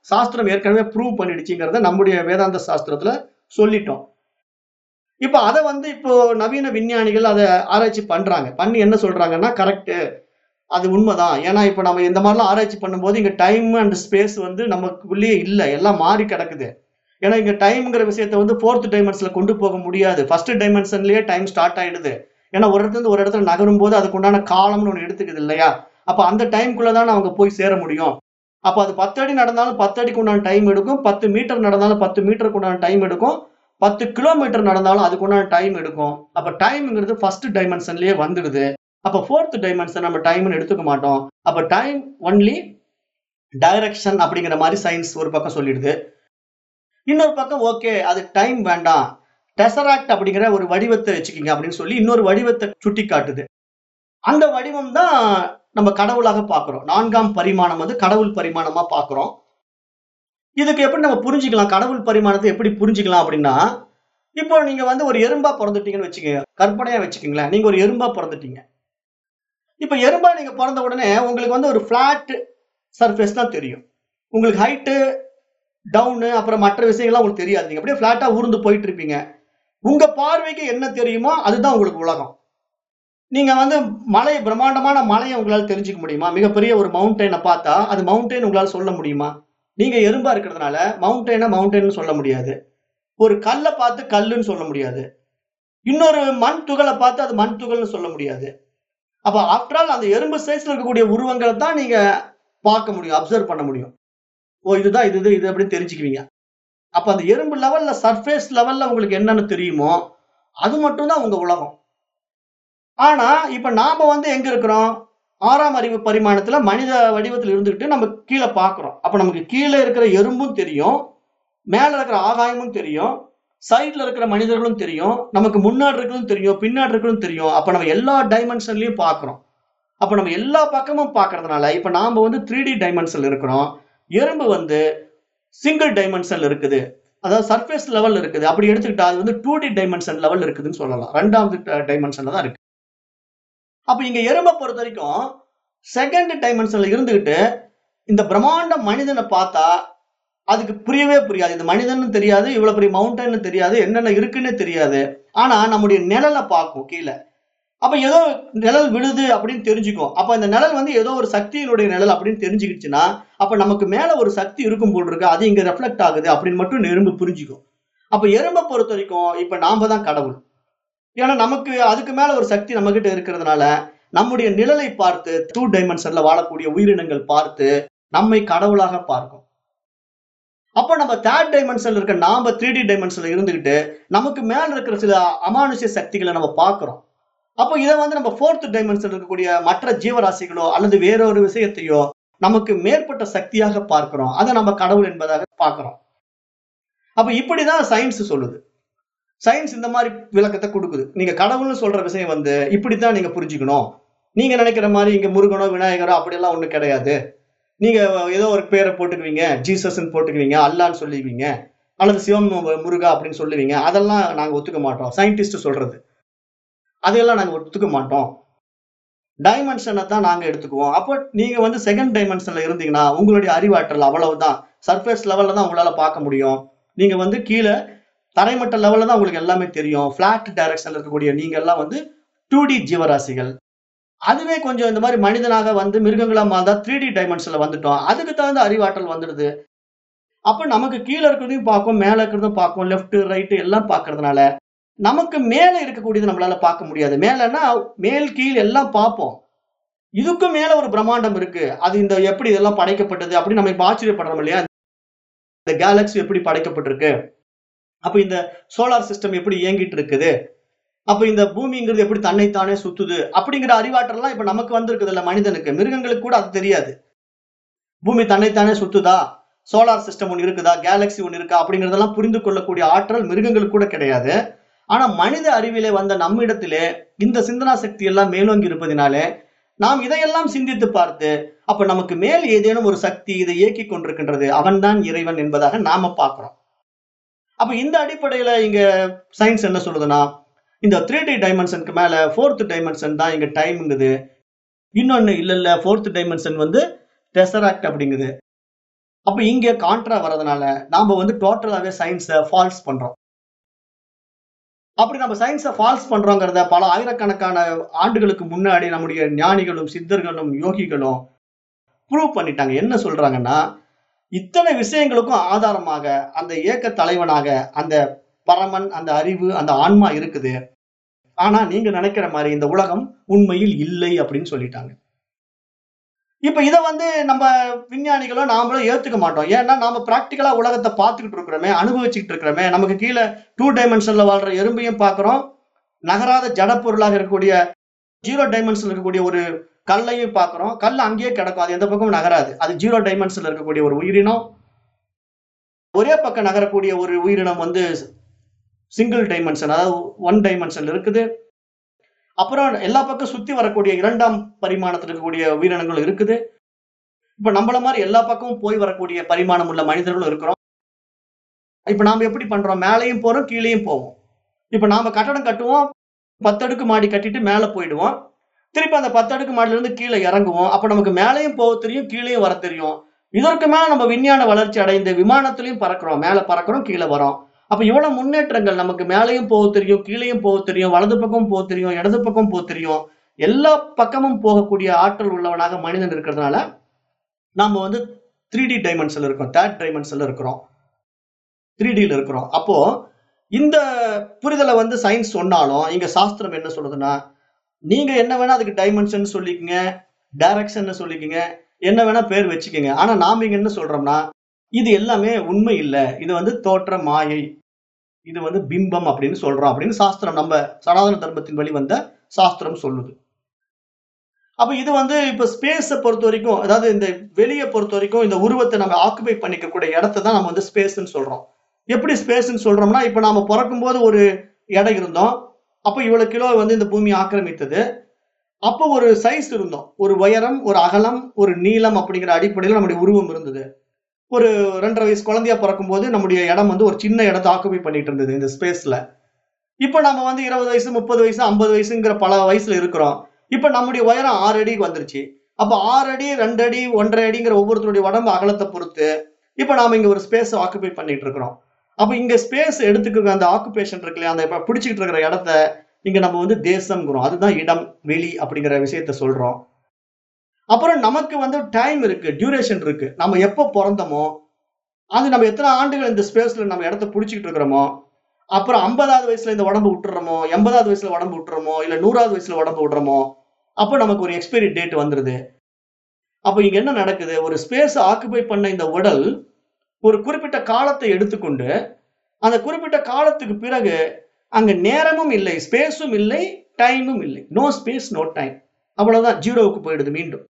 சாஸ்திரம் ஏற்கனவே ப்ரூவ் பண்ணிடுச்சுங்கிறத நம்முடைய வேதாந்த சாஸ்திரத்துல சொல்லிட்டோம் இப்ப அதை வந்து இப்போ நவீன விஞ்ஞானிகள் அதை ஆராய்ச்சி பண்றாங்க பண்ணி என்ன சொல்றாங்கன்னா கரெக்ட் அது உண்மைதான் ஏன்னா இப்ப நம்ம இந்த மாதிரிலாம் ஆராய்ச்சி பண்ணும்போது இங்க டைம் அண்ட் ஸ்பேஸ் வந்து நமக்குள்ளேயே இல்லை எல்லாம் மாறி கிடக்குது ஏன்னா இங்க டைம்ங்கிற விஷயத்த வந்து ஃபோர்த் டைமென்ஷன்ல கொண்டு போக முடியாது ஃபர்ஸ்ட் டைமென்ஷன்லயே டைம் ஸ்டார்ட் ஆயிடுது ஏன்னா ஒரு இடத்துல இருந்து ஒரு இடத்துல நகரும் போது அதுக்கு உண்டான காலம்னு ஒன்று எடுத்துக்குது இல்லையா அப்ப அந்த டைம்குள்ள தான் அவங்க போய் சேர முடியும் அப்ப அது பத்து அடி நடந்தாலும் பத்து அடிக்கு உண்டான டைம் எடுக்கும் பத்து மீட்டர் நடந்தாலும் பத்து மீட்டருக்கு உண்டான டைம் எடுக்கும் பத்து கிலோமீட்டர் நடந்தாலும் அதுக்கு உண்டான டைம் எடுக்கும் அப்ப டைம்ங்கிறது ஃபர்ஸ்ட் டைமென்ஷன்லயே வந்துடுது அப்ப ஃபோர்த் டைமென்ஷன் நம்ம டைம்னு எடுத்துக்க மாட்டோம் அப்ப டைம் ஒன்லி டைரக்ஷன் அப்படிங்கிற மாதிரி சயின்ஸ் ஒரு பக்கம் சொல்லிடுது இன்னொரு பக்கம் ஓகே அது டைம் வேண்டாம் டெசராக்ட் அப்படிங்கிற ஒரு வடிவத்தை வச்சுக்கிங்க அப்படின்னு சொல்லி இன்னொரு வடிவத்தை சுட்டி காட்டுது அந்த வடிவம் தான் நம்ம கடவுளாக பார்க்கிறோம் நான்காம் பரிமாணம் வந்து கடவுள் பரிமாணமா பார்க்கிறோம் இதுக்கு எப்படி நம்ம புரிஞ்சுக்கலாம் கடவுள் பரிமாணத்தை எப்படி புரிஞ்சுக்கலாம் அப்படின்னா இப்போ நீங்க வந்து ஒரு எறும்பா பிறந்துட்டீங்கன்னு வச்சுக்கோங்க கற்பனையா வச்சுக்கோங்களேன் நீங்க ஒரு எறும்பா பிறந்துட்டீங்க இப்ப எறும்பா நீங்க பிறந்த உடனே உங்களுக்கு வந்து ஒரு பிளாட் சர்ஃபேஸ் தான் தெரியும் உங்களுக்கு ஹைட்டு டவுனு அப்புறம் மற்ற விஷயங்கள்லாம் உங்களுக்கு தெரியாது நீங்க அப்படியே பிளாட்டா ஊர்ந்து போயிட்டு இருப்பீங்க உங்க பார்வைக்கு என்ன தெரியுமோ அதுதான் உங்களுக்கு உலகம் நீங்க வந்து மலை பிரம்மாண்டமான மலையை உங்களால தெரிஞ்சுக்க முடியுமா மிகப்பெரிய ஒரு மவுண்டெயினை பார்த்தா அது மவுண்டெயின் உங்களால சொல்ல முடியுமா நீங்க எறும்பா இருக்கிறதுனால மவுண்டெயினை மவுண்டெயின் சொல்ல முடியாது ஒரு கல்லை பார்த்து கல்லுன்னு சொல்ல முடியாது இன்னொரு மண் துகளை பார்த்து அது மண் துகள்னு சொல்ல முடியாது அப்ப ஆஃப்டர் ஆல் அந்த எறும்பு சைஸ்ல இருக்கக்கூடிய உருவங்களை தான் நீங்க பார்க்க முடியும் அப்சர்வ் பண்ண முடியும் ஓ இதுதான் இது இது இது அப்படின்னு தெரிஞ்சுக்குவீங்க அப்ப அந்த எறும்பு லெவல்ல சர்ஃபேஸ் லெவல்ல உங்களுக்கு என்னன்னு தெரியுமோ அது மட்டும் தான் உங்க உலகம் ஆனா இப்ப நாம வந்து எங்க இருக்கிறோம் ஆறாம் அறிவு பரிமாணத்துல மனித வடிவத்தில் இருந்துகிட்டு நம்ம கீழே பார்க்கிறோம் அப்ப நமக்கு கீழே இருக்கிற எறும்பும் தெரியும் மேல இருக்கிற ஆகாயமும் தெரியும் சைட்ல இருக்கிற மனிதர்களும் தெரியும் நமக்கு முன்னாடி இருக்கிறதும் தெரியும் பின்னாடி இருக்கிறதும் தெரியும் அப்ப நம்ம எல்லா டைமென்ஷன்லயும் பார்க்கிறோம் அப்ப நம்ம எல்லா பக்கமும் பார்க்கறதுனால இப்ப நாம வந்து த்ரீ டி டைமென்ஷன்ல இருக்கிறோம் எறும்பு வந்து சிங்கிள் டைமென்ஷன்ல இருக்குது அதாவது சர்ஃபேஸ் லெவல் இருக்குது அப்படி எடுத்துக்கிட்டா அது வந்து டூ டி டைமென்ஷன் லெவல் இருக்குதுன்னு சொல்லலாம் ரெண்டாவது டைமென்ஷன்ல தான் இருக்கு அப்ப இங்க எறும்பை பொறுத்த வரைக்கும் செகண்ட் டைமென்ஷன்ல இருந்துகிட்டு இந்த பிரம்மாண்ட மனிதனை பார்த்தா அதுக்கு புரியவே புரியாது இது மனிதன்னு தெரியாது இவ்வளவு பெரிய மவுண்டன் தெரியாது என்னென்ன இருக்குன்னு தெரியாது ஆனா நம்முடைய நிழலை பார்க்கும் கீழே அப்ப ஏதோ நிழல் விழுது அப்படின்னு தெரிஞ்சுக்கும் அப்ப இந்த நிழல் வந்து ஏதோ ஒரு சக்தியினுடைய நிழல் அப்படின்னு தெரிஞ்சுக்கிச்சுன்னா அப்ப நமக்கு மேல ஒரு சக்தி இருக்கும் போல் இருக்கு அது இங்க ரெஃப்ளெக்ட் ஆகுது அப்படின்னு மட்டும் எறும்பு புரிஞ்சுக்கும் அப்ப எறும்பை பொறுத்த வரைக்கும் இப்ப நாம தான் கடவுள் ஏன்னா நமக்கு அதுக்கு மேல ஒரு சக்தி நம்ம கிட்ட இருக்கிறதுனால நம்முடைய நிழலை பார்த்து டூ டைமென்ஷன்ல வாழக்கூடிய உயிரினங்கள் பார்த்து நம்மை கடவுளாக பார்க்கும் அப்போ நம்ம தேர்ட் டைமென்ஷன்ல இருக்க நாம த்ரீ டி டைமென்ஷன்ல இருந்துகிட்டு நமக்கு மேல இருக்கிற சில அமானுஷ்ய சக்திகளை நம்ம பார்க்கிறோம் அப்போ இதை வந்து நம்ம ஃபோர்த் டைமென்ஷன் இருக்கக்கூடிய மற்ற ஜீவராசிகளோ அல்லது வேறொரு விஷயத்தையோ நமக்கு மேற்பட்ட சக்தியாக பார்க்கிறோம் அதை நம்ம கடவுள் என்பதாக பார்க்கிறோம் அப்ப இப்படிதான் சயின்ஸ் சொல்லுது சயின்ஸ் இந்த மாதிரி விளக்கத்தை கொடுக்குது நீங்க கடவுள்னு சொல்ற விஷயம் வந்து இப்படித்தான் நீங்க புரிஞ்சுக்கணும் நீங்க நினைக்கிற மாதிரி இங்க முருகனோ விநாயகரோ அப்படியெல்லாம் ஒண்ணும் கிடையாது நீங்க ஏதோ ஒரு பேரை போட்டுக்குவீங்க ஜீசஸ்ன்னு போட்டுக்குவீங்க அல்லான்னு சொல்லுவீங்க அல்லது சிவம் முருகா அப்படின்னு சொல்லுவீங்க அதெல்லாம் நாங்க ஒத்துக்க மாட்டோம் சயின்டிஸ்ட் சொல்றது அதையெல்லாம் நாங்க ஒத்துக்க மாட்டோம் டைமென்ஷனை தான் நாங்க எடுத்துக்குவோம் அப்போ நீங்க வந்து செகண்ட் டைமென்ஷன்ல இருந்தீங்கன்னா உங்களுடைய அறிவாற்றல் அவ்வளவுதான் சர்ஃபேஸ் லெவல்ல தான் உங்களால பார்க்க முடியும் நீங்க வந்து கீழே தரைமட்ட லெவல்ல தான் உங்களுக்கு எல்லாமே தெரியும் பிளாட் டைரக்ஷன்ல இருக்கக்கூடிய நீங்க எல்லாம் வந்து டூ டி ஜீவராசிகள் அதுவே கொஞ்சம் இந்த மாதிரி மனிதனாக வந்து மிருகங்களா மாறா த்ரீ டி டைமென்ஷன்ல வந்துட்டோம் அதுக்கு தகுந்த அறிவாற்றல் வந்துடுது அப்ப நமக்கு கீழே இருக்கிறதையும் பார்க்கும் மேல இருக்கிறதும் பார்க்கும் லெஃப்ட் ரைட்டு எல்லாம் பார்க்கறதுனால நமக்கு மேல இருக்கக்கூடியது நம்மளால பார்க்க முடியாது மேலன்னா மேல் கீழ் எல்லாம் பார்ப்போம் இதுக்கும் மேல ஒரு பிரம்மாண்டம் இருக்கு அது இந்த எப்படி இதெல்லாம் படைக்கப்பட்டது அப்படின்னு நம்ம இப்ப ஆச்சரியப்படுறோம் இல்லையா இந்த கேலக்ஸி எப்படி படைக்கப்பட்டிருக்கு அப்ப இந்த சோலார் சிஸ்டம் எப்படி இயங்கிட்டு இருக்குது அப்ப இந்த பூமிங்கிறது எப்படி தன்னைத்தானே சுத்துது அப்படிங்கிற அறிவாற்றல்லாம் இப்ப நமக்கு வந்திருக்குது இல்ல மனிதனுக்கு மிருகங்களுக்கு கூட அது தெரியாது பூமி தன்னைத்தானே சுத்துதா சோலார் சிஸ்டம் ஒன்று இருக்குதா கேலக்ஸி ஒன்று இருக்கா அப்படிங்கிறதெல்லாம் புரிந்து கொள்ளக்கூடிய ஆற்றல் மிருகங்களுக்கு கூட கிடையாது ஆனா மனித அறிவிலே வந்த நம்மிடத்திலே இந்த சிந்தனா சக்தி எல்லாம் மேலோங்கி இருப்பதினாலே நாம் இதையெல்லாம் சிந்தித்து பார்த்து அப்ப நமக்கு மேல் ஏதேனும் ஒரு சக்தி இதை இயக்கி கொண்டிருக்கின்றது அவன்தான் இறைவன் என்பதாக நாம பார்க்கிறோம் அப்ப இந்த அடிப்படையில இங்க சயின்ஸ் என்ன சொல்லுதுன்னா இந்த த்ரீ டி டைமென்ஷனுக்கு மேல ஃபோர்த் டைமென்ஷன் தான் இங்க டைம்ங்குது இன்னொன்னு இல்ல இல்ல ஃபோர்த் டைமென்ஷன் வந்து டெசராக்ட் அப்படிங்குது அப்ப இங்க கான்ட்ரா வர்றதுனால நாம வந்து டோட்டலாவே சயின்ஸை ஃபால்ஸ் பண்றோம் அப்படி நம்ம சயின்ஸை ஃபால்ஸ் பண்றோங்கிறத பல ஆயிரக்கணக்கான ஆண்டுகளுக்கு முன்னாடி நம்முடைய ஞானிகளும் சித்தர்களும் யோகிகளும் ப்ரூவ் பண்ணிட்டாங்க என்ன சொல்றாங்கன்னா இத்தனை விஷயங்களுக்கும் ஆதாரமாக அந்த ஏக்க தலைவனாக அந்த பரமன் அந்த அறிவு அந்த ஆன்மா இருக்குது ஆனா நீங்க நினைக்கிற மாதிரி இந்த உலகம் உண்மையில் இல்லை அப்படின்னு சொல்லிட்டாங்க இப்ப இத வந்து நம்ம விஞ்ஞானிகளோ நாமளும் ஏத்துக்க மாட்டோம் ஏன்னா நாம பிராக்டிக்கலா உலகத்தை பார்த்துக்கிட்டு இருக்கிறோமே அனுபவிச்சுக்கிட்டு இருக்கிறோமே நமக்கு கீழே டூ டைமென்ஷன்ல வாழ்ற எறும்பையும் பார்க்கிறோம் நகராத ஜட பொருளாக இருக்கக்கூடிய ஜீரோ டைமென்ஷன்ல இருக்கக்கூடிய ஒரு கல்லையும் பார்க்கிறோம் கல் அங்கேயே கிடக்கும் அது எந்த பக்கமும் நகராது அது ஜீரோ டைமென்ஷன்ல இருக்கக்கூடிய ஒரு உயிரினம் ஒரே பக்கம் நகரக்கூடிய ஒரு உயிரினம் வந்து சிங்கிள் டைமென்ஷன் அதாவது ஒன் டைமென்ஷன்ல இருக்குது அப்புறம் எல்லா பக்கம் சுத்தி வரக்கூடிய இரண்டாம் பரிமாணத்தில் இருக்கக்கூடிய உயிரினங்களும் இருக்குது இப்ப நம்மள மாதிரி எல்லா பக்கமும் போய் வரக்கூடிய பரிமாணம் உள்ள மனிதர்களும் இருக்கிறோம் இப்ப நாம எப்படி பண்றோம் மேலேயும் போறோம் கீழேயும் போவோம் இப்ப நாம கட்டடம் கட்டுவோம் பத்தடுக்கு மாடி கட்டிட்டு மேல போயிடுவோம் திருப்பி அந்த பத்தடுக்கு மாடில இருந்து கீழே இறங்குவோம் அப்ப நமக்கு மேலேயும் போக தெரியும் கீழேயும் வர தெரியும் இதற்கு மேல நம்ம விஞ்ஞான வளர்ச்சி அடைந்த விமானத்திலையும் பறக்கிறோம் மேல பறக்கிறோம் கீழே வரோம் அப்ப இவ்வளவு முன்னேற்றங்கள் நமக்கு மேலேயும் போக தெரியும் கீழேயும் போக தெரியும் வலது பக்கம் போக தெரியும் இடது பக்கம் போக தெரியும் எல்லா பக்கமும் போகக்கூடிய ஆற்றல் உள்ளவனாக மனிதன் இருக்கிறதுனால நாம வந்து த்ரீ டி டைமென்ஷன்ல இருக்கோம் தேர்ட் டைமென்ஷன்ல இருக்கிறோம் த்ரீ டில இருக்கிறோம் அப்போ இந்த புரிதலை வந்து சயின்ஸ் சொன்னாலும் இங்க சாஸ்திரம் என்ன சொல்லுதுன்னா நீங்க என்ன வேணா அதுக்கு டைமென்ஷன் சொல்லிக்கங்க டைரக்ஷன் சொல்லிக்கங்க என்ன வேணா பேர் வச்சுக்கோங்க ஆனா நாம இங்க என்ன சொல்றோம்னா இது எல்லாமே உண்மை இல்ல இது வந்து தோற்ற மாயை இது வந்து பிம்பம் அப்படின்னு சொல்றோம் அப்படின்னு சாஸ்திரம் நம்ம சனாதன தர்மத்தின் வழி வந்த சாஸ்திரம் சொல்லுது அப்ப இது வந்து இப்ப ஸ்பேஸை பொறுத்த வரைக்கும் அதாவது இந்த வெளியை பொறுத்த வரைக்கும் இந்த உருவத்தை நம்ம ஆக்குபை பண்ணிக்கக்கூடிய இடத்தை தான் நம்ம வந்து ஸ்பேஸ்ன்னு சொல்றோம் எப்படி ஸ்பேஸ்ன்னு சொல்றோம்னா இப்ப நாம பிறக்கும் போது ஒரு இடம் இருந்தோம் அப்ப இவ்வளவு கிலோ வந்து இந்த பூமி ஆக்கிரமித்தது அப்போ ஒரு சைஸ் இருந்தோம் ஒரு உயரம் ஒரு அகலம் ஒரு நீளம் அப்படிங்கிற அடிப்படையில் நம்முடைய உருவம் இருந்தது ஒரு ரெண்டரை வயசு குழந்தையா பிறக்கும் போது நம்முடைய இடம் வந்து ஒரு சின்ன இடத்தை ஆக்குபை பண்ணிட்டு இருந்தது இந்த ஸ்பேஸ்ல இப்போ நம்ம வந்து இருபது வயசு முப்பது வயசு ஐம்பது வயசுங்கிற பல வயசுல இருக்கிறோம் இப்போ நம்முடைய உயரம் ஆறு அடிக்கு வந்துருச்சு அப்போ ஆறு அடி ரெண்டு அடி ஒன்றரை அடிங்கிற ஒவ்வொருத்தருடைய உடம்பு அகலத்தை பொறுத்து இப்போ நாம இங்க ஒரு ஸ்பேஸ் ஆக்குபை பண்ணிட்டு இருக்கிறோம் அப்போ இங்க ஸ்பேஸ் எடுத்துக்க அந்த ஆக்குபேஷன் இருக்கு இல்லையா அந்த இப்ப பிடிச்சிக்கிட்டு இருக்கிற இடத்த இங்க நம்ம வந்து தேசம்ங்கிறோம் அதுதான் இடம் வெளி அப்படிங்கிற விஷயத்த சொல்றோம் அப்புறம் நமக்கு வந்து டைம் இருக்கு டியூரேஷன் இருக்கு நம்ம எப்போ பிறந்தோமோ அது நம்ம எத்தனை ஆண்டுகள் இந்த ஸ்பேஸ்ல நம்ம இடத்த பிடிச்சிக்கிட்டு இருக்கிறோமோ அப்புறம் ஐம்பதாவது வயசுல இந்த உடம்பு விட்டுறோமோ எண்பதாவது வயசுல உடம்பு விட்டுறோமோ இல்ல நூறாவது வயசுல உடம்பு விடுறோமோ அப்போ நமக்கு ஒரு எக்ஸ்பைரி டேட் வந்துருது அப்போ இங்க என்ன நடக்குது ஒரு ஸ்பேஸ் ஆக்குபை பண்ண இந்த உடல் ஒரு குறிப்பிட்ட காலத்தை எடுத்துக்கொண்டு அந்த குறிப்பிட்ட காலத்துக்கு பிறகு அங்க நேரமும் இல்லை ஸ்பேஸும் இல்லை டைமும் இல்லை நோ ஸ்பேஸ் நோ டைம் அவ்வளவுதான் ஜீரோவுக்கு போயிடுது மீண்டும்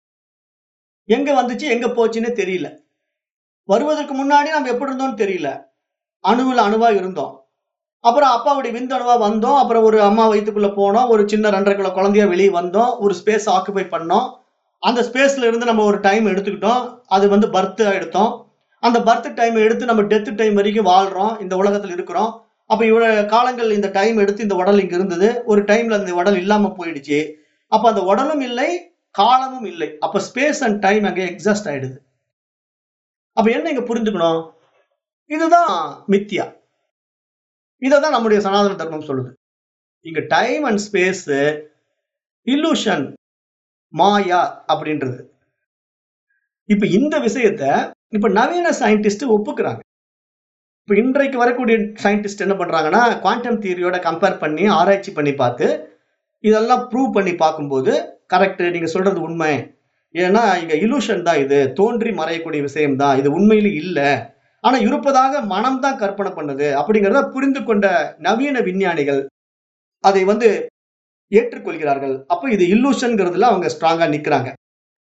எங்க வந்துச்சு எங்க போச்சுன்னே தெரியல வருவதற்கு முன்னாடி நம்ம எப்படி இருந்தோம்னு தெரியல அணுவில் அணுவா இருந்தோம் அப்புறம் அப்பாவுடைய விந்து அணுவா வந்தோம் அப்புறம் ஒரு அம்மா வயிற்றுக்குள்ள போனோம் ஒரு சின்ன ரெண்டரை கிலோ குழந்தையா வெளியே வந்தோம் ஒரு ஸ்பேஸ் ஆக்குபை பண்ணோம் அந்த ஸ்பேஸ்ல இருந்து நம்ம ஒரு டைம் எடுத்துக்கிட்டோம் அது வந்து பர்த் எடுத்தோம் அந்த பர்த் டைம் எடுத்து நம்ம டெத் டைம் வரைக்கும் வாழ்றோம் இந்த உலகத்துல இருக்கிறோம் அப்ப இவ்வளவு காலங்கள் இந்த டைம் எடுத்து இந்த உடல் இங்க இருந்தது ஒரு டைம்ல அந்த உடல் இல்லாம போயிடுச்சு அப்ப அந்த உடலும் இல்லை காலமும் இல்லை அப்ப ஸ்பேஸ் அண்ட் டைம் அங்கே எக்ஸாஸ்ட் ஆயிடுது அப்ப என்ன இங்க புரிஞ்சுக்கணும் இதுதான் மித்தியா இததான் நம்முடைய சனாதன தர்மம் சொல்லுது இங்க டைம் அண்ட் ஸ்பேஸ் இல்லூஷன் மாயா அப்படின்றது இப்ப இந்த விஷயத்த இப்ப நவீன சயின்டிஸ்ட் ஒப்புக்கிறாங்க இப்ப இன்றைக்கு வரக்கூடிய சயின்டிஸ்ட் என்ன பண்றாங்கன்னா குவாண்டம் தியரியோட கம்பேர் பண்ணி ஆராய்ச்சி பண்ணி பார்த்து இதெல்லாம் ப்ரூவ் பண்ணி பார்க்கும்போது கரெக்ட் நீங்க சொல்றது உண்மை ஏன்னா இங்க இலூஷன் தான் இது தோன்றி மறையக்கூடிய விஷயம் தான் இது உண்மையில இல்ல ஆனா இருப்பதாக மனம் தான் கற்பனை பண்ணுது அப்படிங்கிறத புரிந்து கொண்ட நவீன விஞ்ஞானிகள் அதை வந்து ஏற்றுக்கொள்கிறார்கள் அப்ப இது இல்லூஷன்ங்கிறதுல அவங்க ஸ்ட்ராங்கா நிக்கிறாங்க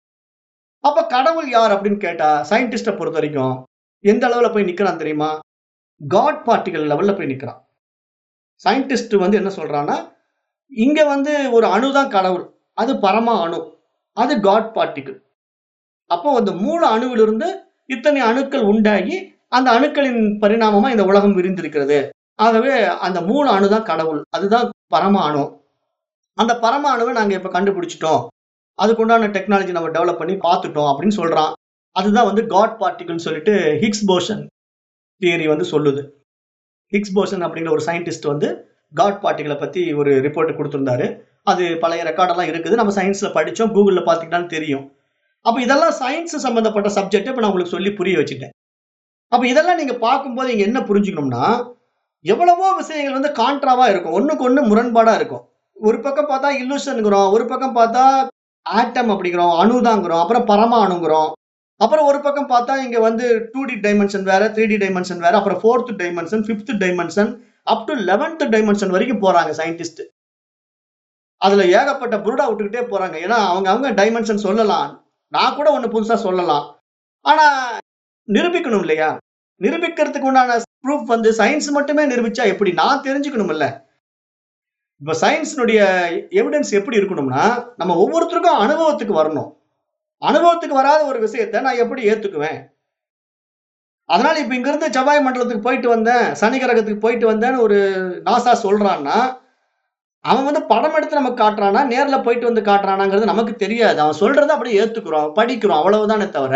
அப்ப கடவுள் யார் அப்படின்னு கேட்டா சயின்டிஸ்ட பொறுத்த வரைக்கும் எந்த அளவுல போய் நிக்கிறான் தெரியுமா காட் பார்ட்டிகல் லெவல்ல போய் நிக்கிறான் சயின்டிஸ்ட் வந்து என்ன சொல்றான்னா இங்க வந்து ஒரு அணு தான் கடவுள் அது பரமா அணு அது காட் பார்ட்டிகிள் அப்போ அந்த மூல அணுவிலிருந்து இத்தனை அணுக்கள் உண்டாகி அந்த அணுக்களின் பரிணாமமா இந்த உலகம் விரிந்திருக்கிறது ஆகவே அந்த மூல அணு தான் கடவுள் அதுதான் பரம அணு அந்த பரம அணுவை நாங்க இப்ப கண்டுபிடிச்சிட்டோம் அதுக்குண்டான டெக்னாலஜி நம்ம டெவலப் பண்ணி பார்த்துட்டோம் அப்படின்னு சொல்றான் அதுதான் வந்து காட் பார்ட்டிகல் சொல்லிட்டு ஹிக்ஸ் போஷன் தியரி வந்து சொல்லுது ஹிக்ஸ் போஷன் அப்படிங்கிற ஒரு சயின்டிஸ்ட் வந்து காட் பார்ட்டிகளை பத்தி ஒரு ரிப்போர்ட் கொடுத்திருந்தாரு அது பழைய ரெக்கார்டெல்லாம் இருக்குது நம்ம சயின்ஸ்ல படிச்சோம் கூகுள்ல பாத்தீங்கன்னாலும் தெரியும் அப்ப இதெல்லாம் சயின்ஸ் சம்பந்தப்பட்ட சப்ஜெக்ட் இப்ப நான் உங்களுக்கு சொல்லி புரிய வச்சுட்டேன் அப்ப இதெல்லாம் நீங்க பார்க்கும்போது நீங்க என்ன புரிஞ்சுக்கணும்னா எவ்வளவோ விஷயங்கள் வந்து கான்ட்ராவா இருக்கும் ஒண்ணுக்கு ஒண்ணு முரண்பாடா இருக்கும் ஒரு பக்கம் பார்த்தா இல்லூஷனுங்கிறோம் ஒரு பக்கம் பார்த்தா ஆட்டம் அப்படிங்கிறோம் அணுதாங்கிறோம் அப்புறம் பரம அணுங்கிறோம் அப்புறம் ஒரு பக்கம் பார்த்தா இங்க வந்து டூ டி டைமென்ஷன் வேற த்ரீ டி டைமென்ஷன் வேற அப்புறம் fourth dimension fifth dimension up to eleventh dimension வரைக்கும் போறாங்க சயின்டிஸ்ட் அதுல ஏகப்பட்ட புருடா விட்டுக்கிட்டே போறாங்க ஏன்னா அவங்க அவங்க டைமென்ஷன் சொல்லலாம் நான் கூட ஒண்ணு புதுசா சொல்லலாம் ஆனா நிரூபிக்கணும் இல்லையா நிரூபிக்கிறதுக்கு உண்டான ப்ரூஃப் வந்து சயின்ஸ் மட்டுமே நிரூபிச்சா எப்படி நான் தெரிஞ்சுக்கணும் இல்ல இப்ப சயின்ஸினுடைய எவிடன்ஸ் எப்படி இருக்கணும்னா நம்ம ஒவ்வொருத்தருக்கும் அனுபவத்துக்கு வரணும் அனுபவத்துக்கு வராத ஒரு விஷயத்த நான் எப்படி ஏத்துக்குவேன் அதனால இப்ப இங்க இருந்து செவ்வாய் மண்டலத்துக்கு போயிட்டு வந்தேன் சனி கிரகத்துக்கு போயிட்டு வந்தேன்னு ஒரு நாசா சொல்றான்னா அவன் வந்து படம் எடுத்து நமக்கு காட்டுறானா நேர்ல போயிட்டு வந்து காட்டுறானாங்கிறது நமக்கு தெரியாது அவன் சொல்றதை அப்படியே ஏத்துக்கிறோம் படிக்கிறோம் அவ்வளவுதானே தவிர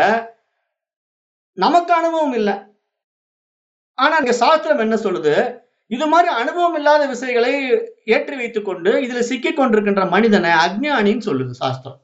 நமக்கு அனுபவம் இல்லை ஆனா இங்க சாஸ்திரம் என்ன சொல்லுது இது மாதிரி அனுபவம் இல்லாத விஷயங்களை ஏற்றி வைத்துக் கொண்டு இதுல சிக்கிக் கொண்டிருக்கின்ற மனிதனை அஜ்ஞானின்னு சொல்லுது சாஸ்திரம்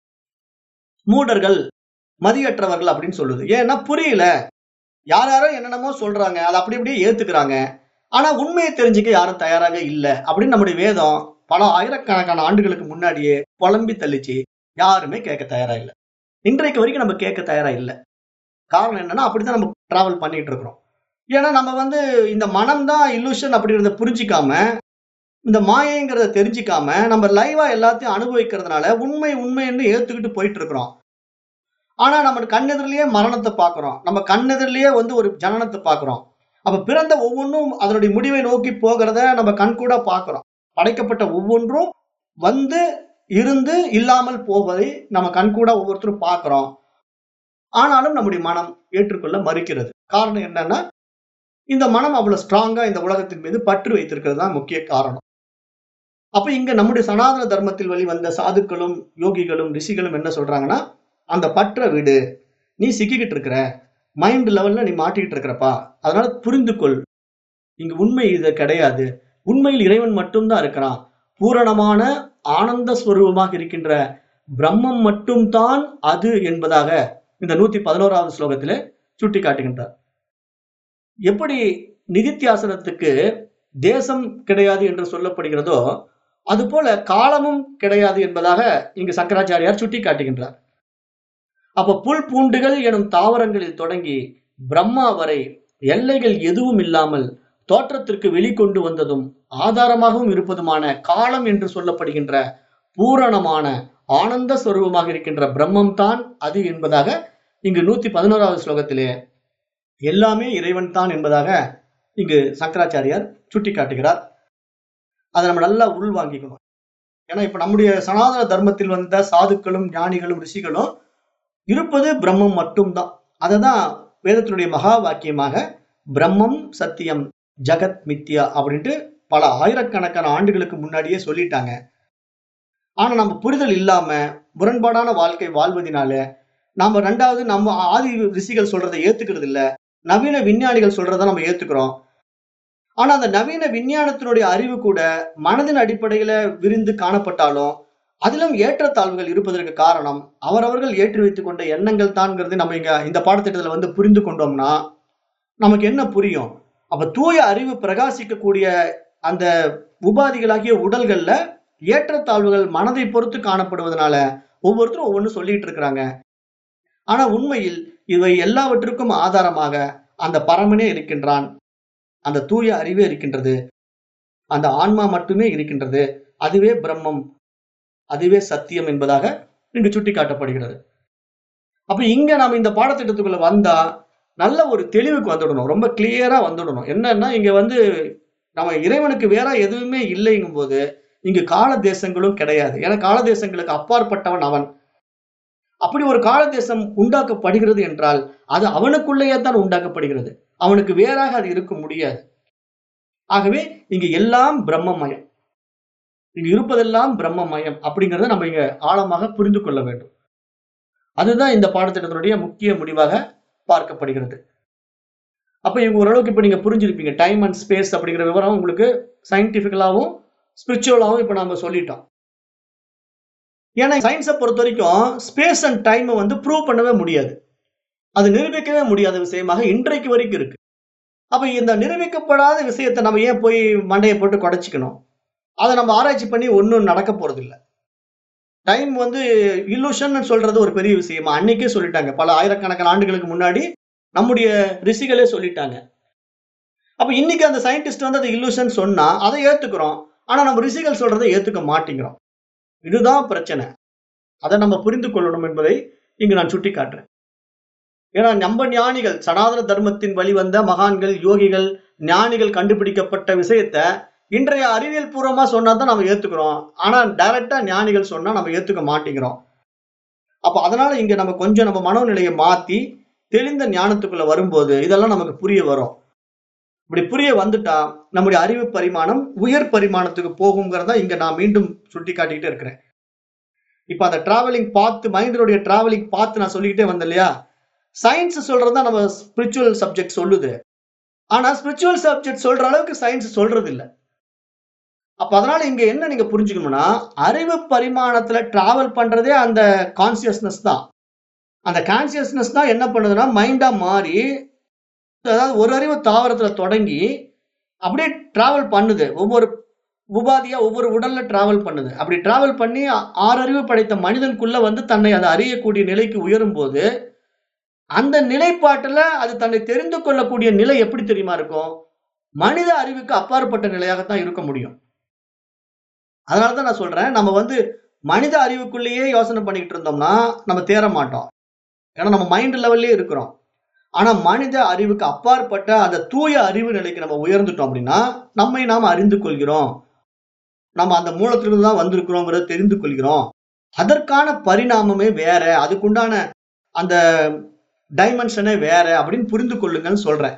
மூடர்கள் மதியற்றவர்கள் அப்படின்னு சொல்லுது ஏன்னா புரியல யார் யாரோ என்னென்னமோ சொல்றாங்க அதை அப்படி அப்படியே ஏத்துக்கிறாங்க ஆனா உண்மையை தெரிஞ்சுக்க யாரும் தயாராகவே இல்லை அப்படின்னு நம்முடைய வேதம் பல ஆயிரக்கணக்கான ஆண்டுகளுக்கு முன்னாடியே புலம்பி தள்ளிச்சு யாருமே கேட்க தயாரா இல்லை இன்றைக்கு வரைக்கும் நம்ம கேட்க தயாரா இல்லை காரணம் என்னன்னா அப்படித்தான் நம்ம டிராவல் பண்ணிட்டு இருக்கிறோம் ஏன்னா நம்ம வந்து இந்த மனம் தான் இல்லூஷன் அப்படிங்கிறத புரிஞ்சிக்காம இந்த மாயைங்கிறத தெரிஞ்சிக்காம நம்ம லைவா எல்லாத்தையும் அனுபவிக்கிறதுனால உண்மை உண்மைன்னு ஏத்துக்கிட்டு போயிட்டு இருக்கிறோம் ஆனா நம்ம கண்ணெதிரிலேயே மரணத்தை பார்க்கிறோம் நம்ம கண்ணெதிரிலேயே வந்து ஒரு ஜனனத்தை பார்க்கிறோம் அப்ப பிறந்த ஒவ்வொன்றும் அதனுடைய முடிவை நோக்கி போகிறத நம்ம கண் கூட பார்க்கிறோம் படைக்கப்பட்ட ஒவ்வொன்றும் வந்து இருந்து இல்லாமல் போவதை நம்ம கண் கூட ஒவ்வொருத்தரும் பார்க்கிறோம் ஆனாலும் நம்முடைய மனம் ஏற்றுக்கொள்ள மறுக்கிறது காரணம் என்னன்னா இந்த மனம் அவ்வளவு ஸ்ட்ராங்கா இந்த உலகத்தின் மீது பற்று வைத்திருக்கிறது தான் முக்கிய காரணம் அப்ப இங்க நம்முடைய சனாதன தர்மத்தில் வெளிவந்த சாதுக்களும் யோகிகளும் ரிஷிகளும் என்ன சொல்றாங்கன்னா அந்த பற்ற விடு நீ சிக்கிக்கிட்டு இருக்கிற மைண்ட் லெவல்ல நீ மாட்டிக்கிட்டு இருக்கிறப்பா அதனால புரிந்து கொள் இங்க உண்மை இது கிடையாது உண்மையில் இறைவன் மட்டும்தான் இருக்கிறான் பூரணமான ஆனந்த ஸ்வரூபமாக இருக்கின்ற பிரம்மம் மட்டும்தான் அது என்பதாக இந்த நூத்தி பதினோராவது ஸ்லோகத்திலே சுட்டி காட்டுகின்றார் எப்படி நிதித்தியாசனத்துக்கு தேசம் கிடையாது என்று சொல்லப்படுகிறதோ அதுபோல காலமும் கிடையாது என்பதாக இங்கு சங்கராச்சாரியார் சுட்டி காட்டுகின்றார் அப்ப புல் பூண்டுகள் எனும் தாவரங்களில் தொடங்கி பிரம்மா வரை எல்லைகள் எதுவும் இல்லாமல் தோற்றத்திற்கு வெளிக்கொண்டு வந்ததும் ஆதாரமாகவும் இருப்பதுமான காலம் என்று சொல்லப்படுகின்ற பூரணமான ஆனந்த ஸ்வரூபமாக இருக்கின்ற பிரம்மம் தான் அது என்பதாக இங்கு நூத்தி பதினோராவது ஸ்லோகத்திலே எல்லாமே இறைவன் தான் என்பதாக இங்கு சங்கராச்சாரியார் சுட்டி காட்டுகிறார் அதை நம்ம நல்லா உள்வாங்கிக்கணும் ஏன்னா இப்ப நம்முடைய சனாதன தர்மத்தில் வந்த சாதுக்களும் ஞானிகளும் ரிஷிகளும் இருப்பது பிரம்மம் மட்டும்தான் அததான் வேதத்தினுடைய மகா வாக்கியமாக பிரம்மம் சத்தியம் ஜகத் மித்யா அப்படின்ட்டு பல ஆயிரக்கணக்கான ஆண்டுகளுக்கு முன்னாடியே சொல்லிட்டாங்க ஆனா நம்ம புரிதல் இல்லாம முரண்பாடான வாழ்க்கை வாழ்வதனால நாம ரெண்டாவது நம்ம ஆதி ரிஷிகள் சொல்றதை ஏத்துக்கிறது இல்ல நவீன விஞ்ஞானிகள் சொல்றதை நம்ம ஏத்துக்கிறோம் ஆனா அந்த நவீன விஞ்ஞானத்தினுடைய அறிவு கூட மனதின் அடிப்படையில விரிந்து காணப்பட்டாலும் அதிலும் ஏற்றத்தாழ்வுகள் இருப்பதற்கு காரணம் அவரவர்கள் ஏற்றி வைத்துக் கொண்ட எண்ணங்கள் தான்ங்கிறது நம்ம இங்க இந்த பாடத்திட்டத்துல வந்து புரிந்து கொண்டோம்னா நமக்கு என்ன புரியும் அப்ப தூய அறிவு பிரகாசிக்கக்கூடிய அந்த உபாதிகளாகிய உடல்கள்ல ஏற்றத்தாழ்வுகள் மனதை பொறுத்து காணப்படுவதனால ஒவ்வொருத்தரும் ஒவ்வொன்று சொல்லிட்டு இருக்கிறாங்க ஆனா உண்மையில் இவை எல்லாவற்றுக்கும் ஆதாரமாக அந்த பரமனே இருக்கின்றான் அந்த தூய அறிவே இருக்கின்றது அந்த ஆன்மா மட்டுமே இருக்கின்றது அதுவே பிரம்மம் அதுவே சத்தியம் என்பதாக இங்கு சுட்டி காட்டப்படுகிறது அப்ப இங்க நாம இந்த பாடத்திட்டத்துக்குள்ள வந்தா நல்ல ஒரு தெளிவுக்கு வந்துடணும் ரொம்ப கிளியரா வந்துடணும் என்னன்னா இங்க வந்து நம்ம இறைவனுக்கு வேற எதுவுமே இல்லைங்கும் போது இங்கு கால தேசங்களும் கிடையாது ஏன்னா கால தேசங்களுக்கு அப்பாற்பட்டவன் அவன் அப்படி ஒரு கால தேசம் உண்டாக்கப்படுகிறது என்றால் அது அவனுக்குள்ளேயே தான் உண்டாக்கப்படுகிறது அவனுக்கு வேறாக அது இருக்க முடியாது ஆகவே இங்கு எல்லாம் பிரம்மமயம் இங்கு இருப்பதெல்லாம் பிரம்மமயம் அப்படிங்கிறத நம்ம இங்க ஆழமாக புரிந்து கொள்ள வேண்டும் அதுதான் இந்த பாடத்திட்டத்தினுடைய முக்கிய முடிவாக பார்க்கப்படுகிறது அப்ப இவங்க ஓரளவுக்கு இப்ப நீங்க புரிஞ்சிருப்பீங்க டைம் அண்ட் ஸ்பேஸ் அப்படிங்கிற விவரம் உங்களுக்கு சயின்டிபிக்கலாவும் ஸ்பிரிச்சுவலாவும் இப்ப நாம சொல்லிட்டோம் ஏன்னா சயின்ஸை பொறுத்த வரைக்கும் ஸ்பேஸ் அண்ட் டைமை வந்து ப்ரூவ் பண்ணவே முடியாது அது நிரூபிக்கவே முடியாத விஷயமாக இன்றைக்கு வரைக்கும் இருக்கு அப்ப இந்த நிரூபிக்கப்படாத விஷயத்தை நம்ம ஏன் போய் மண்டையை போட்டு குடைச்சிக்கணும் அதை நம்ம ஆராய்ச்சி பண்ணி ஒன்றும் நடக்க போறது இல்ல டைம் வந்து இல்லூஷன் சொல்றது ஒரு பெரிய விஷயமா அன்னைக்கே சொல்லிட்டாங்க பல ஆயிரக்கணக்கான ஆண்டுகளுக்கு முன்னாடி நம்முடைய ரிஷிகளே சொல்லிட்டாங்க அப்ப இன்னைக்கு அந்த சயின்டிஸ்ட் வந்து அது இல்லூஷன் சொன்னா அதை ஏத்துக்கிறோம் ஆனா நம்ம ரிஷிகள் சொல்றதை ஏத்துக்க மாட்டேங்கிறோம் இதுதான் பிரச்சனை அதை நம்ம புரிந்து கொள்ளணும் என்பதை இங்கு நான் சுட்டி காட்டுறேன் ஏன்னா நம்ம ஞானிகள் சனாதன தர்மத்தின் வழிவந்த மகான்கள் யோகிகள் ஞானிகள் கண்டுபிடிக்கப்பட்ட விஷயத்த இன்றைய அறிவியல் பூர்வமா சொன்னா தான் நம்ம ஏத்துக்கிறோம் ஆனா டைரக்டா ஞானிகள் சொன்னா நம்ம ஏத்துக்க மாட்டேங்கிறோம் அப்ப அதனால இங்க நம்ம கொஞ்சம் நம்ம மனோநிலையை மாத்தி தெளிந்த ஞானத்துக்குள்ள வரும்போது இதெல்லாம் நமக்கு புரிய வரும் இப்படி புரிய வந்துட்டா நம்முடைய அறிவு பரிமாணம் உயர் பரிமாணத்துக்கு போகுங்கிறத இங்க நான் மீண்டும் சுட்டி காட்டிக்கிட்டே இருக்கிறேன் இப்ப அந்த டிராவலிங் பாத்து மைண்டினுடைய டிராவலிங் பாத்து நான் சொல்லிக்கிட்டே வந்தேன் இல்லையா சயின்ஸ் சொல்றதா நம்ம ஸ்பிரிச்சுவல் சப்ஜெக்ட் சொல்லுது ஆனா ஸ்பிரிச்சுவல் சப்ஜெக்ட் சொல்ற அளவுக்கு சயின்ஸ் சொல்றது இல்ல அப்ப அதனால இங்க என்ன நீங்க புரிஞ்சுக்கணும்னா அறிவு பரிமாணத்துல டிராவல் பண்றதே அந்த கான்சியஸ்னஸ் தான் அந்த கான்சியஸ்னஸ் தான் என்ன பண்ணுதுன்னா மைண்டா மாறி அதாவது ஒரு அறிவு தாவரத்துல தொடங்கி அப்படியே டிராவல் பண்ணுது ஒவ்வொரு உபாதியா ஒவ்வொரு உடல்ல டிராவல் பண்ணுது அப்படி டிராவல் பண்ணி ஆ- ஆறு அறிவு படைத்த மனிதனுக்குள்ள வந்து தன்னை அதை அறியக்கூடிய நிலைக்கு உயரும் போது அந்த நிலைப்பாட்டுல அது தன்னை தெரிந்து கொள்ளக்கூடிய நிலை எப்படி தெரியுமா இருக்கும் மனித அறிவுக்கு அப்பாற்பட்ட நிலையாகத்தான் இருக்க முடியும் அதனாலதான் நான் சொல்றேன் நம்ம வந்து மனித அறிவுக்குள்ளேயே யோசனை பண்ணிக்கிட்டு இருந்தோம்னா நம்ம தேர மாட்டோம் ஏன்னா நம்ம மைண்ட் லெவல்லே இருக்கிறோம் ஆனா மனித அறிவுக்கு அப்பாற்பட்ட அந்த தூய அறிவு நிலைக்கு நம்ம உயர்ந்துட்டோம் அப்படின்னா நம்மை நாம் அறிந்து கொள்கிறோம் நம்ம அந்த மூலத்திலிருந்து தான் வந்திருக்கிறோங்கிறத தெரிந்து கொள்கிறோம் அதற்கான பரிணாமமே வேற அதுக்குண்டான அந்த டைமென்ஷனே வேற அப்படின்னு புரிந்து கொள்ளுங்கன்னு சொல்றேன்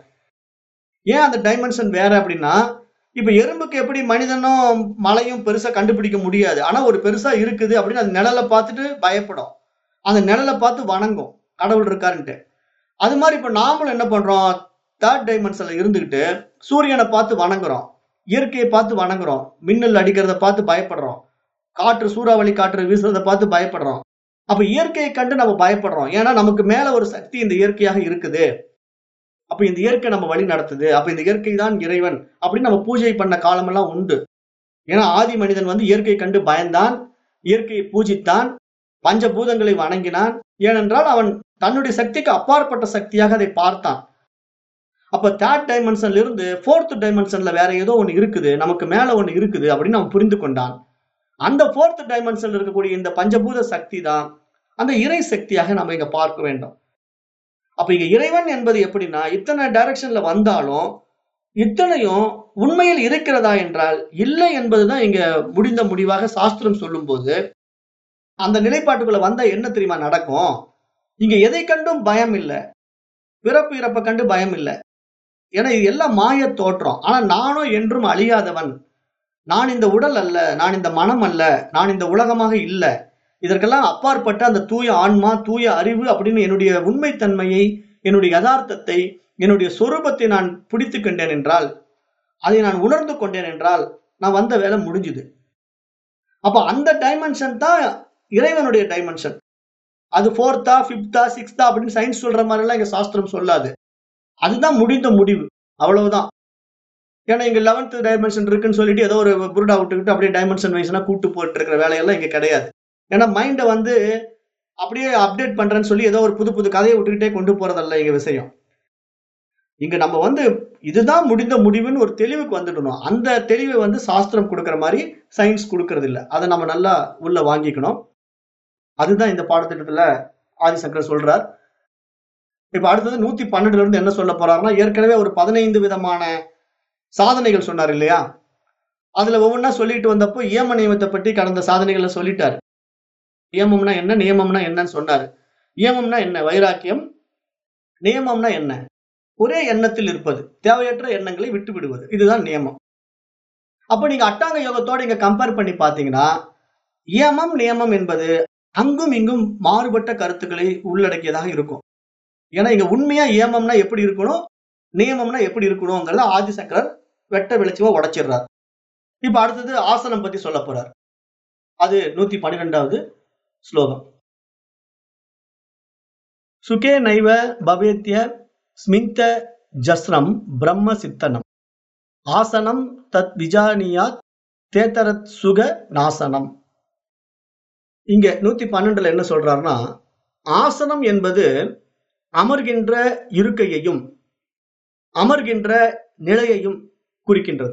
ஏன் அந்த டைமென்ஷன் வேற அப்படின்னா இப்ப எறும்புக்கு எப்படி மனிதனும் மலையும் பெருசா கண்டுபிடிக்க முடியாது ஆனா ஒரு பெருசா இருக்குது அப்படின்னு அது நிழலை பார்த்துட்டு பயப்படும் அந்த நிழலை பார்த்து வணங்கும் கடவுள் இருக்காருன்ட்டு அது மாதிரி இப்ப நாமளும் என்ன பண்றோம் தேர்ட் டைமென்ஷன்ல இருந்துகிட்டு சூரியனை பார்த்து வணங்குறோம் இயற்கையை பார்த்து வணங்குறோம் மின்னல் அடிக்கிறத பார்த்து பயப்படுறோம் காற்று சூறாவளி காற்று வீசுறத பார்த்து பயப்படுறோம் அப்ப இயற்கையை கண்டு நம்ம பயப்படுறோம் ஏன்னா நமக்கு மேல ஒரு சக்தி இந்த இயற்கையாக இருக்குது அப்ப இந்த இயற்கை நம்ம வழி நடத்துது அப்ப இந்த இயற்கை தான் இறைவன் அப்படின்னு நம்ம பூஜை பண்ண காலமெல்லாம் உண்டு ஏன்னா ஆதி மனிதன் வந்து இயற்கை கண்டு பயந்தான் இயற்கையை பூஜித்தான் பஞ்சபூதங்களை வணங்கினான் ஏனென்றால் அவன் தன்னுடைய சக்திக்கு அப்பாற்பட்ட சக்தியாக அதை பார்த்தான் அப்ப தேர்ட் டைமென்ஷன்ல இருந்து ஃபோர்த் டைமென்ஷன்ல வேற ஏதோ ஒண்ணு இருக்குது நமக்கு மேல ஒண்ணு இருக்குது அப்படின்னு அவன் புரிந்து கொண்டான் அந்த ஃபோர்த் டைமென்ஷன்ல இருக்கக்கூடிய இந்த பஞ்சபூத சக்தி தான் அந்த இறை சக்தியாக நம்ம இங்க பார்க்க வேண்டும் அப்ப இங்க இறைவன் என்பது எப்படின்னா இத்தனை டைரக்ஷன்ல வந்தாலும் இத்தனையும் உண்மையில் இருக்கிறதா என்றால் இல்லை என்பதுதான் இங்க முடிந்த முடிவாக சாஸ்திரம் சொல்லும்போது அந்த நிலைப்பாட்டுக்குள்ள வந்தா என்ன தெரியுமா நடக்கும் இங்க எதை கண்டும் பயம் இல்லை பிறப்பு இறப்பை கண்டு பயம் இல்லை ஏன்னா இது எல்லாம் மாய தோற்றம் ஆனா நானும் என்றும் அழியாதவன் நான் இந்த உடல் அல்ல நான் இந்த மனம் அல்ல நான் இந்த உலகமாக இல்லை இதற்கெல்லாம் அப்பாற்பட்ட அந்த தூய ஆன்மா தூய அறிவு அப்படின்னு என்னுடைய உண்மைத்தன்மையை என்னுடைய யதார்த்தத்தை என்னுடைய சொரூபத்தை நான் பிடித்து கொண்டேன் என்றால் அதை நான் உணர்ந்து கொண்டேன் என்றால் நான் வந்த வேலை முடிஞ்சுது அப்ப அந்த டைமென்ஷன் தான் இறைவனுடைய டைமென்ஷன் அது ஃபோர்த்தா ஃபிஃப்த்தா சிக்ஸ்த்தா அப்படின்னு சயின்ஸ் சொல்ற மாதிரி எல்லாம் இங்க சாஸ்திரம் சொல்லாது அதுதான் முடிந்த முடிவு அவ்வளவுதான் ஏன்னா இங்க லெவன்த் டைமென்ஷன் இருக்குன்னு சொல்லிட்டு ஏதோ ஒரு புருடா விட்டுக்கிட்டு அப்படியே டைமென்ஷன் வைஸ்னா கூட்டு போட்டு இருக்கிற வேலையெல்லாம் இங்க கிடையாது ஏன்னா மைண்டை வந்து அப்படியே அப்டேட் பண்றேன்னு சொல்லி ஏதோ ஒரு புது புது கதையை விட்டுக்கிட்டே கொண்டு போறதல்ல இங்க விஷயம் இங்க நம்ம வந்து இதுதான் முடிந்த முடிவுன்னு ஒரு தெளிவுக்கு வந்துடணும் அந்த தெளிவை வந்து சாஸ்திரம் கொடுக்கிற மாதிரி சயின்ஸ் கொடுக்கறது இல்ல அதை நம்ம நல்லா உள்ள வாங்கிக்கணும் அதுதான் இந்த பாடத்திட்டத்துல ஆதிசங்கர் சொல்றார் இப்ப அடுத்தது நூத்தி பன்னெண்டுல இருந்து என்ன சொல்ல போறாருன்னா ஏற்கனவே ஒரு பதினைந்து விதமான சாதனைகள் சொன்னார் இல்லையா அதுல ஒவ்வொன்றா சொல்லிட்டு வந்தப்போ ஏம நியமத்தை பற்றி கடந்த சாதனைகளை சொல்லிட்டாரு நியமம்னா என்ன நியமம்னா என்னன்னு சொன்னாரு நியமம்னா என்ன வைராக்கியம் நியமம்னா என்ன ஒரே எண்ணத்தில் இருப்பது தேவையற்ற எண்ணங்களை விட்டு விடுவது இதுதான் நியமம் அப்ப நீங்க அட்டாங்க யோகத்தோட இங்க கம்பேர் பண்ணி பாத்தீங்கன்னா நியமம் நியமம் என்பது அங்கும் இங்கும் மாறுபட்ட கருத்துக்களை உள்ளடக்கியதாக இருக்கும் ஏன்னா இங்க உண்மையா ஏமம்னா எப்படி இருக்கணும் நியமம்னா எப்படி இருக்கணுங்கிறத ஆதிசங்கரர் வெட்ட வெளிச்சமா உடைச்சிடுறார் இப்ப அடுத்தது ஆசனம் பத்தி சொல்ல போறார் அது நூத்தி பன்னிரெண்டாவது ஸ்லோகம் சுகே நைவ பவேத்ய ஸ்மிந்த ஜஸ்ரம் பிரம்ம சித்தனம் ஆசனம் தத் விஜானியாத் தேத்தரத் சுக நாசனம் இங்க நூத்தி பன்னெண்டுல என்ன சொல்றாருன்னா ஆசனம் என்பது அமர்கின்ற இருக்கையையும் அமர்கின்ற நிலையையும் குறிக்கின்றது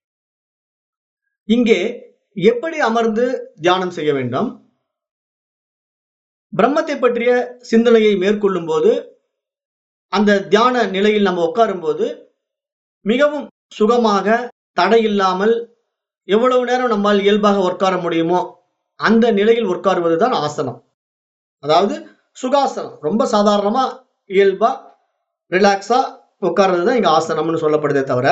இங்கே எப்படி அமர்ந்து தியானம் செய்ய வேண்டும் பிரம்மத்தை பற்றிய சிந்தனையை மேற்கொள்ளும் போது அந்த தியான நிலையில் நம்ம உட்காரும் போது மிகவும் சுகமாக தடையில்லாமல் எவ்வளவு நேரம் நம்மால் இயல்பாக உட்கார முடியுமோ அந்த நிலையில் உட்காருவதுதான் ஆசனம் அதாவது சுகாசனம் ரொம்ப சாதாரணமா இயல்பா ரிலாக்ஸா உட்கார்றது தான் இங்க ஆசனம்னு சொல்லப்படுதே தவிர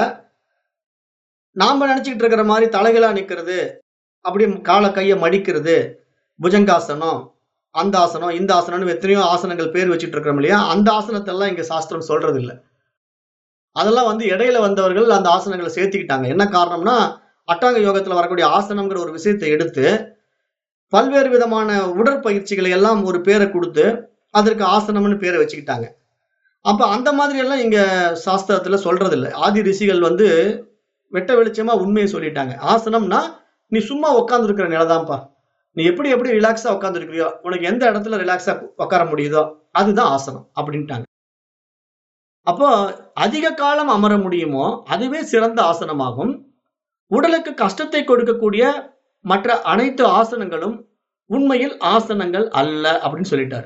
நாம நினைச்சுக்கிட்டு இருக்கிற மாதிரி தலைகளா நிக்கிறது அப்படி காலை கையை மடிக்கிறது புஜங்காசனம் அந்த ஆசனம் இந்த ஆசனம்னு எத்தனையோ ஆசனங்கள் பேர் வச்சுட்டு இருக்கிறோம் இல்லையா அந்த ஆசனத்தை எல்லாம் இங்க சாஸ்திரம் சொல்றது இல்லை அதெல்லாம் வந்து இடையில வந்தவர்கள் அந்த ஆசனங்களை சேர்த்துக்கிட்டாங்க என்ன காரணம்னா அட்டாங்க யோகத்துல வரக்கூடிய ஆசனம்ங்கிற ஒரு விஷயத்தை எடுத்து பல்வேறு விதமான உடற்பயிற்சிகளை எல்லாம் ஒரு பேரை கொடுத்து அதற்கு ஆசனம்னு பேரை வச்சுக்கிட்டாங்க அப்ப அந்த மாதிரி எல்லாம் இங்க சாஸ்திரத்துல சொல்றது இல்லை ஆதி ரிஷிகள் வந்து வெட்ட வெளிச்சமா உண்மையை சொல்லிட்டாங்க ஆசனம்னா நீ சும்மா உட்கார்ந்து இருக்கிற நிலைதான்ப்பா நீ எப்படி எப்படி ரிலாக்ஸா உட்காந்துருக்கிறியோ உனக்கு எந்த இடத்துல ரிலாக்ஸா உட்கார முடியுதோ அதுதான் ஆசனம் அப்படின்ட்டாங்க அப்போ அதிக காலம் அமர முடியுமோ அதுவே சிறந்த ஆசனமாகும் உடலுக்கு கஷ்டத்தை கொடுக்கக்கூடிய மற்ற அனைத்து ஆசனங்களும் உண்மையில் ஆசனங்கள் அல்ல அப்படின்னு சொல்லிட்டாரு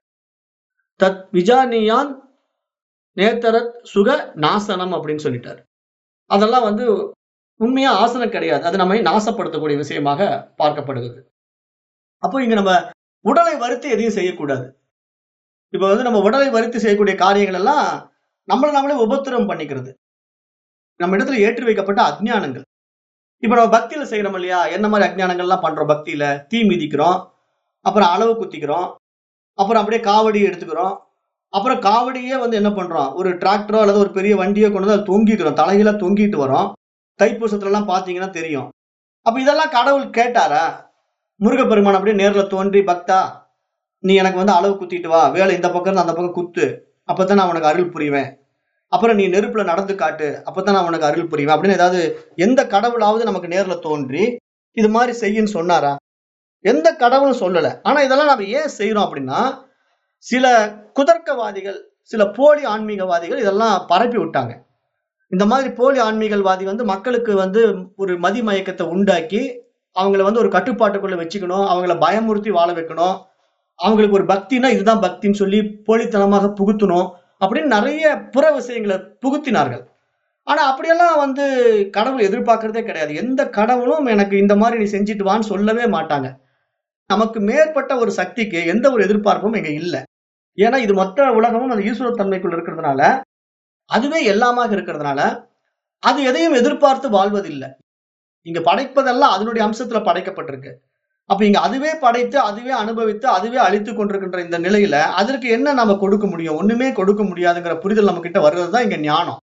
தத் விஜானியான் நேத்தரத் சுக நாசனம் அப்படின்னு சொல்லிட்டாரு அதெல்லாம் வந்து உண்மையா ஆசனம் கிடையாது அது நம்மை நாசப்படுத்தக்கூடிய விஷயமாக பார்க்கப்படுகிறது அப்போ இங்க நம்ம உடலை வருத்தி எதையும் செய்யக்கூடாது இப்ப வந்து நம்ம உடலை வருத்தி செய்யக்கூடிய காரியங்கள் எல்லாம் நம்மளை நாமளே உபத்திரம் பண்ணிக்கிறது நம்ம இடத்துல ஏற்றி வைக்கப்பட்ட அஜ்ஞானங்கள் இப்ப நம்ம பக்தியில செய்யறோம் இல்லையா என்ன மாதிரி அஜ்ஞானங்கள்லாம் பண்றோம் பக்தியில தீ மிதிக்கிறோம் அப்புறம் அளவு குத்திக்கிறோம் அப்புறம் அப்படியே காவடி எடுத்துக்கிறோம் அப்புறம் காவடியே வந்து என்ன பண்றோம் ஒரு டிராக்டரோ அல்லது ஒரு பெரிய வண்டியோ கொண்டு வந்து அதை தொங்கிக்கிறோம் தலைகீழ தொங்கிட்டு வரோம் தைப்பூசத்துல எல்லாம் பாத்தீங்கன்னா தெரியும் அப்ப இதெல்லாம் கடவுள் கேட்டாரா முருகப்பெருமான் அப்படியே நேர்ல தோன்றி பக்தா நீ எனக்கு வந்து அளவு குத்திட்டு வா வேலை இந்த பக்கம் இருந்து அந்த பக்கம் குத்து அப்பதான் நான் உனக்கு அருள் புரிவேன் அப்புறம் நீ நெருப்புல நடந்து காட்டு அப்பதான் நான் உனக்கு அருள் புரிவேன் அப்படின்னு ஏதாவது எந்த கடவுளாவது நமக்கு நேர்ல தோன்றி இது மாதிரி செய்யுன்னு சொன்னாரா எந்த கடவுளும் சொல்லல ஆனா இதெல்லாம் நம்ம ஏன் செய்யறோம் அப்படின்னா சில குதர்க்கவாதிகள் சில போலி ஆன்மீகவாதிகள் இதெல்லாம் பரப்பி விட்டாங்க இந்த மாதிரி போலி ஆன்மீகவாதி வந்து மக்களுக்கு வந்து ஒரு மதிமயக்கத்தை உண்டாக்கி அவங்கள வந்து ஒரு கட்டுப்பாட்டுக்குள்ள வச்சுக்கணும் அவங்கள பயமுறுத்தி வாழ வைக்கணும் அவங்களுக்கு ஒரு பக்தினா இதுதான் பக்தின்னு சொல்லி போலித்தனமாக புகுத்தணும் அப்படின்னு நிறைய புற விஷயங்களை புகுத்தினார்கள் ஆனா அப்படியெல்லாம் வந்து கடவுள் எதிர்பார்க்கறதே கிடையாது எந்த கடவுளும் எனக்கு இந்த மாதிரி நீ செஞ்சுட்டு வான்னு சொல்லவே மாட்டாங்க நமக்கு மேற்பட்ட ஒரு சக்திக்கு எந்த ஒரு எதிர்பார்ப்பும் இங்க இல்லை ஏன்னா இது மொத்த உலகமும் அந்த ஈஸ்வர தன்மைக்குள் இருக்கிறதுனால அதுவே எல்லாமாக இருக்கிறதுனால அது எதையும் எதிர்பார்த்து வாழ்வதில்லை இங்க படைப்பதெல்லாம் அதனுடைய அம்சத்துல படைக்கப்பட்டிருக்கு அப்ப இங்க அதுவே படைத்து அதுவே அனுபவித்து அதுவே அழித்து கொண்டிருக்கின்ற இந்த நிலையில அதற்கு என்ன நம்ம கொடுக்க முடியும் ஒண்ணுமே கொடுக்க முடியாதுங்கிற புரிதல் நம்ம கிட்ட வர்றதுதான் இங்க ஞானம்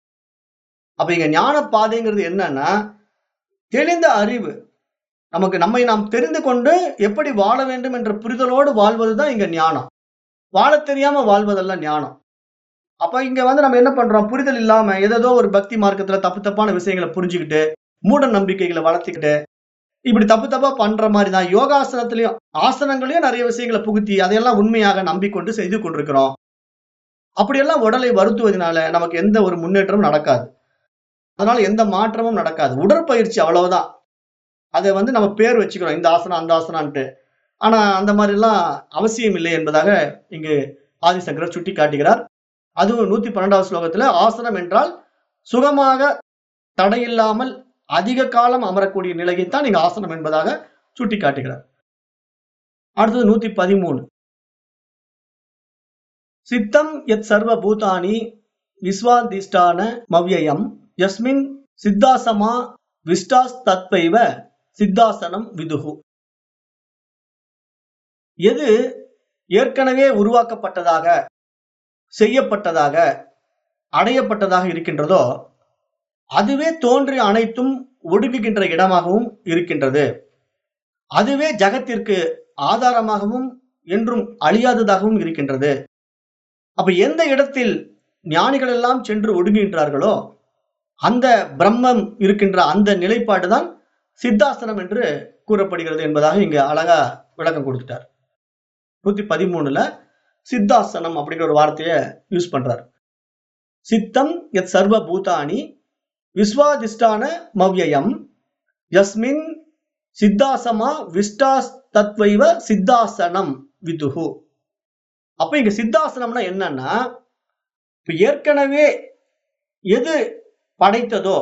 அப்ப இங்க ஞான பாதைங்கிறது என்னன்னா தெளிந்த அறிவு நமக்கு நம்மை நாம் தெரிந்து கொண்டு எப்படி வாழ வேண்டும் என்ற புரிதலோடு வாழ்வதுதான் இங்க ஞானம் வாழ தெரியாம வாழ்வதெல்லாம் ஞானம் அப்ப இங்க வந்து நம்ம என்ன பண்றோம் புரிதல் இல்லாம ஏதோ ஒரு பக்தி மார்க்கத்துல தப்பு தப்பான விஷயங்களை புரிஞ்சுக்கிட்டு மூட நம்பிக்கைகளை வளர்த்துக்கிட்டு இப்படி தப்பு தப்பா பண்ற மாதிரி தான் யோகாசனத்திலயும் ஆசனங்களையும் நிறைய விஷயங்களை புகுத்தி அதையெல்லாம் உண்மையாக நம்பிக்கொண்டு செய்து கொண்டிருக்கிறோம் அப்படியெல்லாம் உடலை வருத்துவதனால நமக்கு எந்த ஒரு முன்னேற்றமும் நடக்காது அதனால எந்த மாற்றமும் நடக்காது உடற்பயிற்சி அவ்வளவுதான் அதை வந்து நம்ம பேர் வச்சுக்கிறோம் இந்த ஆசனம் அந்த ஆசனான்ட்டு ஆனா அந்த மாதிரி எல்லாம் அவசியம் இல்லை என்பதாக இங்கு ஆதிசங்கரர் சுட்டி காட்டுகிறார் அதுவும் நூத்தி பன்னெண்டாவது ஸ்லோகத்துல ஆசனம் என்றால் சுகமாக தடையில்லாமல் அதிக காலம் அமரக்கூடிய நிலையைத்தான் இங்க ஆசனம் என்பதாக சுட்டி காட்டுகிறார் அடுத்தது நூத்தி பதிமூணு சித்தம் எத் சர்வ பூதானி விஸ்வாதிஷ்டான மவ்யயம் யஸ்மின் சித்தாசமா விஷ்டாஸ் தத்வைவ சித்தாசனம் விதுகு எது ஏற்கனவே உருவாக்கப்பட்டதாக செய்யப்பட்டதாக அடையப்பட்டதாக இருக்கின்றதோ அதுவே தோன்றி அனைத்தும் ஒடுங்குகின்ற இடமாகவும் இருக்கின்றது அதுவே ஜகத்திற்கு ஆதாரமாகவும் என்றும் அழியாததாகவும் இருக்கின்றது அப்ப எந்த இடத்தில் ஞானிகள் எல்லாம் சென்று ஒடுங்குகின்றார்களோ அந்த பிரம்மம் இருக்கின்ற அந்த நிலைப்பாடுதான் சித்தாசனம் என்று கூறப்படுகிறது என்பதாக இங்க அழகா விளக்கம் கொடுத்துட்டார் நூத்தி பதிமூணுல சித்தாசனம் அப்படிங்கிற ஒரு வார்த்தையை யூஸ் பண்றார் சித்தம் எத் சர்வ பூதானி விஸ்வாதிஷ்டான மவ்யயம் யஸ்மின் சித்தாசமா விஷ்டாஸ் தத்வைவ சித்தாசனம் விதுகு அப்ப இங்க சித்தாசனம்னா என்னன்னா இப்ப ஏற்கனவே எது படைத்ததோ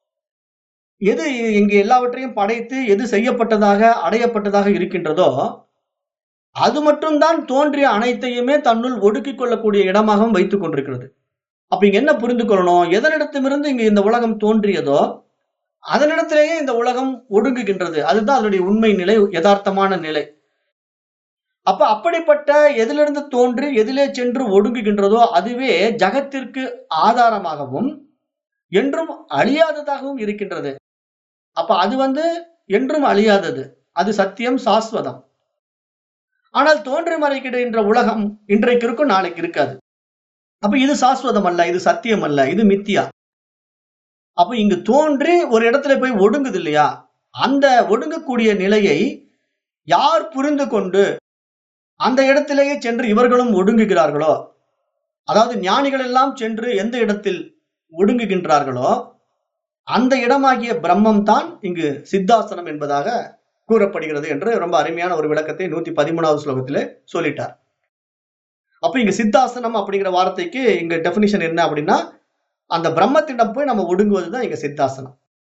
எது இங்கு எல்லாவற்றையும் படைத்து எது செய்யப்பட்டதாக அடையப்பட்டதாக இருக்கின்றதோ அது மட்டும்தான் தோன்றிய அனைத்தையுமே தன்னுள் ஒடுக்கிக் கொள்ளக்கூடிய இடமாகவும் வைத்துக் கொண்டிருக்கிறது அப்ப இங்க என்ன புரிந்து கொள்ளணும் எதனிடத்திலிருந்து இங்கு இந்த உலகம் தோன்றியதோ அதனிடத்திலேயே இந்த உலகம் ஒடுங்குகின்றது அதுதான் அதனுடைய உண்மை நிலை யதார்த்தமான நிலை அப்ப அப்படிப்பட்ட எதிலிருந்து தோன்றி எதிலே சென்று ஒடுங்குகின்றதோ அதுவே ஜகத்திற்கு ஆதாரமாகவும் என்றும் அழியாததாகவும் இருக்கின்றது அப்ப அது வந்து என்றும் அழியாதது அது சத்தியம் சாஸ்வதம் ஆனால் தோன்றி மறைக்கின்ற உலகம் இன்றைக்கு இருக்கும் நாளைக்கு இருக்காது அப்ப இது சாஸ்வதம் அல்ல இது சத்தியம் அல்ல இது மித்தியா அப்ப இங்கு தோன்றி ஒரு இடத்துல போய் ஒடுங்குது இல்லையா அந்த ஒடுங்கக்கூடிய நிலையை யார் புரிந்து கொண்டு அந்த இடத்திலேயே சென்று இவர்களும் ஒடுங்குகிறார்களோ அதாவது ஞானிகள் எல்லாம் சென்று எந்த இடத்தில் ஒடுங்குகின்றார்களோ அந்த இடமாகிய பிரம்மம் தான் இங்கு சித்தாசனம் என்பதாக கூறப்படுகிறது என்று ரொம்ப அருமையான ஒரு விளக்கத்தை நூத்தி பதிமூணாவது ஸ்லோகத்திலே சொல்லிட்டார் அப்ப இங்க சித்தாசனம் அப்படிங்கிற வார்த்தைக்கு இங்க டெபினிஷன் என்ன அப்படின்னா அந்த பிரம்மத்திடம் போய் நம்ம ஒடுங்குவதுதான் இங்க சித்தாசனம்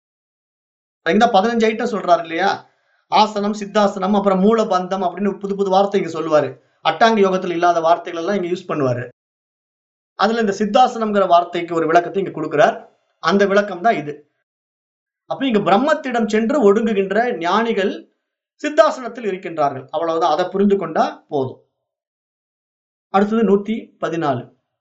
இங்க பதினஞ்சு ஐட்டம் சொல்றாரு இல்லையா ஆசனம் சித்தாசனம் அப்புறம் மூலபந்தம் அப்படின்னு புது புது வார்த்தை இங்க சொல்லுவாரு அட்டாங்க யோகத்துல இல்லாத வார்த்தைகள் எல்லாம் இங்க யூஸ் பண்ணுவாரு அதுல இந்த சித்தாசனம்ங்கிற வார்த்தைக்கு ஒரு விளக்கத்தை இங்க கொடுக்கிறார் அந்த விளக்கம் தான் இது அப்ப இங்க பிரம்மத்திடம் சென்று ஒடுங்குகின்ற ஞானிகள் சித்தாசனத்தில் இருக்கின்றார்கள் அவ்வளவுதான் அதை புரிந்து கொண்டா போதும் அடுத்தது நூத்தி பதினாலு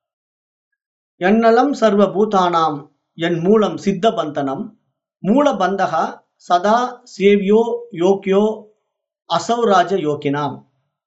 எண்ணலம் சர்வ பூதானாம் என் மூலம் சித்த பந்தனம் மூலபந்தகா சதா சேவியோ யோக்கியோ அசௌராஜ யோக்கினாம்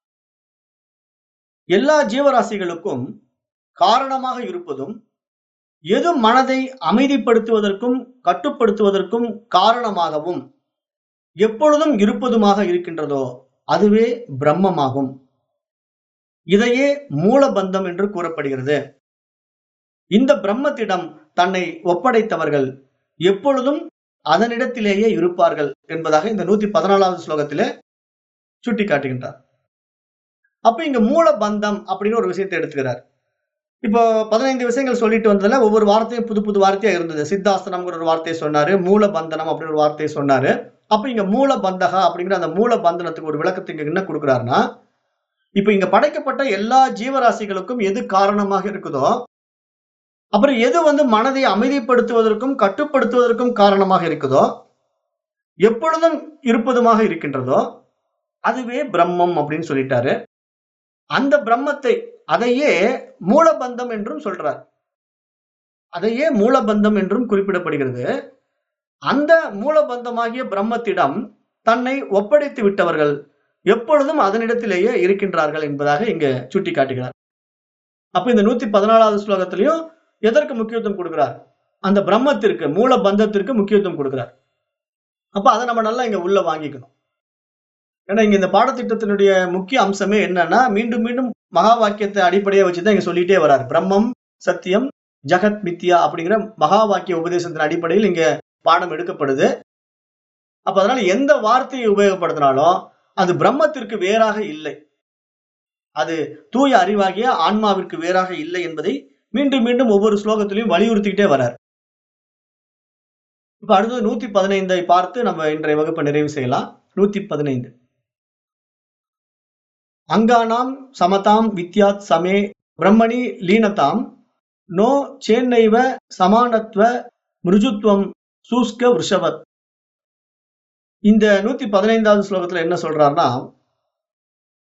எல்லா ஜீவராசிகளுக்கும் காரணமாக இருப்பதும் எது மனதை அமைதிப்படுத்துவதற்கும் கட்டுப்படுத்துவதற்கும் காரணமாகவும் எப்பொழுதும் இருப்பதுமாக இருக்கின்றதோ அதுவே பிரம்மமாகும் இதையே மூலபந்தம் என்று கூறப்படுகிறது இந்த பிரம்மத்திடம் தன்னை ஒப்படைத்தவர்கள் எப்பொழுதும் அதனிடத்திலேயே இருப்பார்கள் என்பதாக இந்த நூத்தி பதினாலாவது ஸ்லோகத்திலே சுட்டி காட்டுகின்றார் அப்ப இங்க மூலபந்தம் அப்படின்னு ஒரு விஷயத்தை எடுத்துக்கிறார் இப்போ பதினைந்து விஷயங்கள் சொல்லிட்டு வந்ததுல ஒவ்வொரு வார்த்தையும் புது புது வார்த்தையா இருந்தது சித்தாசனம்ங்கிற ஒரு வார்த்தையை சொன்னாரு மூலபந்தனம் அப்படின்னு ஒரு வார்த்தையை சொன்னாரு அப்ப இங்க மூலபந்தகா அப்படிங்கிற அந்த மூலபந்தனத்துக்கு ஒரு விளக்கத்தை இங்க என்ன கொடுக்குறாருன்னா இப்ப இங்க படைக்கப்பட்ட எல்லா ஜீவராசிகளுக்கும் எது காரணமாக இருக்குதோ அப்புறம் எது வந்து மனதை அமைதிப்படுத்துவதற்கும் கட்டுப்படுத்துவதற்கும் காரணமாக இருக்குதோ எப்பொழுதும் இருப்பதுமாக இருக்கின்றதோ அதுவே பிரம்மம் அப்படின்னு சொல்லிட்டாரு அந்த பிரம்மத்தை அதையே மூலபந்தம் என்றும் சொல்றார் அதையே மூலபந்தம் என்றும் குறிப்பிடப்படுகிறது அந்த மூலபந்தமாகிய பிரம்மத்திடம் தன்னை ஒப்படைத்து விட்டவர்கள் எப்பொழுதும் அதனிடத்திலேயே இருக்கின்றார்கள் என்பதாக இங்க சுட்டி காட்டுகிறார் அப்ப இந்த நூத்தி பதினாலாவது ஸ்லோகத்திலையும் எதற்கு முக்கியத்துவம் கொடுக்கிறார் அந்த பிரம்மத்திற்கு மூல பந்தத்திற்கு முக்கியத்துவம் கொடுக்கிறார் அப்ப அதை நம்ம நல்லா இங்க உள்ள வாங்கிக்கணும் ஏன்னா இங்க இந்த பாடத்திட்டத்தினுடைய முக்கிய அம்சமே என்னன்னா மீண்டும் மீண்டும் மகா வாக்கியத்தை அடிப்படையா வச்சுதான் இங்க சொல்லிட்டே வர்றார் பிரம்மம் சத்தியம் ஜெகத் மித்யா அப்படிங்கிற மகா வாக்கிய உபதேசத்தின் அடிப்படையில் இங்க பாடம் எடுக்கப்படுது அப்ப அதனால எந்த வார்த்தையை உபயோகப்படுத்தினாலும் அது பிரம்மத்திற்கு வேறாக இல்லை அது தூய அறிவாகிய ஆன்மாவிற்கு வேறாக இல்லை என்பதை மீண்டும் மீண்டும் ஒவ்வொரு ஸ்லோகத்திலையும் வலியுறுத்திக்கிட்டே வரார் இப்ப அடுத்தது நூத்தி பதினைந்தை பார்த்து நம்ம இன்றைய வகுப்பை நிறைவு செய்யலாம் நூத்தி பதினைந்து அங்கானாம் சமதாம் வித்யாத் சமே பிரம்மணி லீனதாம் நோ சேன்னைவ சமானத்வ மிருஜுத்வம் சூஸ்க விஷவத் இந்த நூத்தி பதினைந்தாவது ஸ்லோகத்துல என்ன சொல்றாருன்னா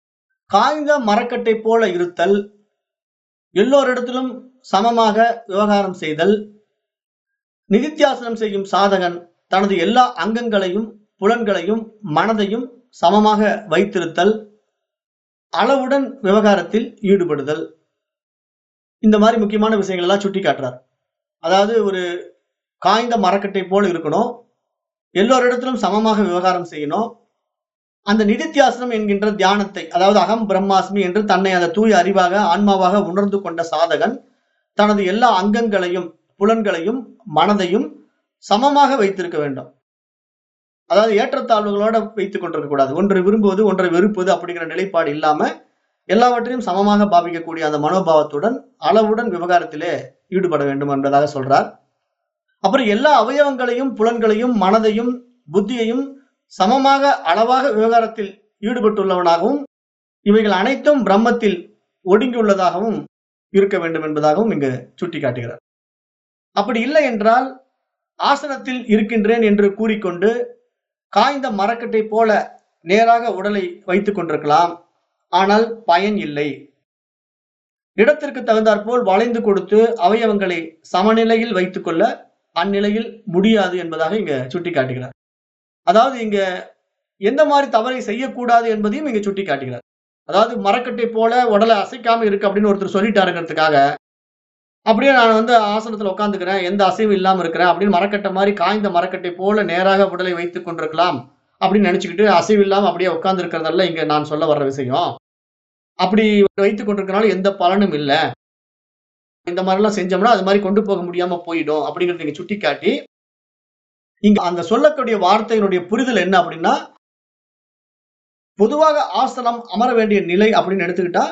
காய்ந்த மரக்கட்டை போல இருத்தல் எல்லோரிடத்திலும் சமமாக விவகாரம் செய்தல் நிதித்தியாசனம் செய்யும் சாதகன் தனது எல்லா அங்கங்களையும் புலன்களையும் மனதையும் சமமாக வைத்திருத்தல் அளவுடன் விவகாரத்தில் ஈடுபடுதல் இந்த மாதிரி முக்கியமான விஷயங்கள் எல்லாம் சுட்டி காட்டுறார் அதாவது ஒரு காய்ந்த மரக்கட்டை போல இருக்கணும் எல்லோரிடத்திலும் சமமாக விவகாரம் செய்யணும் அந்த நிதித்தியாசனம் என்கின்ற தியானத்தை அதாவது அகம் பிரம்மாஸ்மி என்று தன்னை அந்த தூய அறிவாக ஆன்மாவாக உணர்ந்து கொண்ட சாதகன் தனது எல்லா அங்கங்களையும் புலன்களையும் மனதையும் சமமாக வைத்திருக்க வேண்டும் அதாவது ஏற்றத்தாழ்வுகளோட வைத்துக் கொண்டிருக்க கூடாது ஒன்றை விரும்புவது ஒன்றை வெறுப்பது அப்படிங்கிற நிலைப்பாடு இல்லாம எல்லாவற்றையும் சமமாக பாவிக்கக்கூடிய அந்த மனோபாவத்துடன் அளவுடன் விவகாரத்திலே ஈடுபட வேண்டும் என்பதாக சொல்றார் அப்புறம் எல்லா அவயவங்களையும் புலன்களையும் மனதையும் புத்தியையும் சமமாக அளவாக விவகாரத்தில் ஈடுபட்டுள்ளவனாகவும் இவைகள் அனைத்தும் பிரம்மத்தில் ஒடுங்கியுள்ளதாகவும் இருக்க வேண்டும் என்பதாகவும் இங்கு சுட்டி காட்டுகிறார் அப்படி இல்லை என்றால் ஆசனத்தில் இருக்கின்றேன் என்று கூறிக்கொண்டு காய்ந்த மரக்கட்டை போல நேராக உடலை வைத்துக் கொண்டிருக்கலாம் ஆனால் பயன் இல்லை இடத்திற்கு தகுந்தாற்போல் வளைந்து கொடுத்து அவயவங்களை சமநிலையில் வைத்துக் கொள்ள அந்நிலையில் முடியாது என்பதாக இங்க சுட்டி காட்டுகிறார் அதாவது இங்க எந்த மாதிரி தவறை செய்யக்கூடாது என்பதையும் இங்க சுட்டி காட்டுகிறார் அதாவது மரக்கட்டை போல உடலை அசைக்காம இருக்கு அப்படின்னு ஒருத்தர் சொல்லிட்டாருங்கிறதுக்காக அப்படியே நான் வந்து ஆசனத்துல உட்காந்துக்கிறேன் எந்த அசைவும் இல்லாம இருக்கிறேன் அப்படின்னு மரக்கட்டை மாதிரி காய்ந்த மரக்கட்டை போல நேராக உடலை வைத்துக் கொண்டிருக்கலாம் அப்படின்னு நினைச்சுக்கிட்டு அசைவு இல்லாம அப்படியே உட்கார்ந்து இருக்கிறதல்ல இங்க நான் சொல்ல வர்ற விஷயம் அப்படி வைத்துக் கொண்டிருக்கனால எந்த பலனும் இல்லை இந்த மாதிரிலாம் செஞ்சோம்னா அது மாதிரி கொண்டு போக முடியாம போயிடும் அப்படிங்கறத நீங்க சுட்டி காட்டி இங்க அந்த சொல்லக்கூடிய வார்த்தையினுடைய புரிதல் என்ன அப்படின்னா பொதுவாக ஆசனம் அமர வேண்டிய நிலை அப்படின்னு எடுத்துக்கிட்டா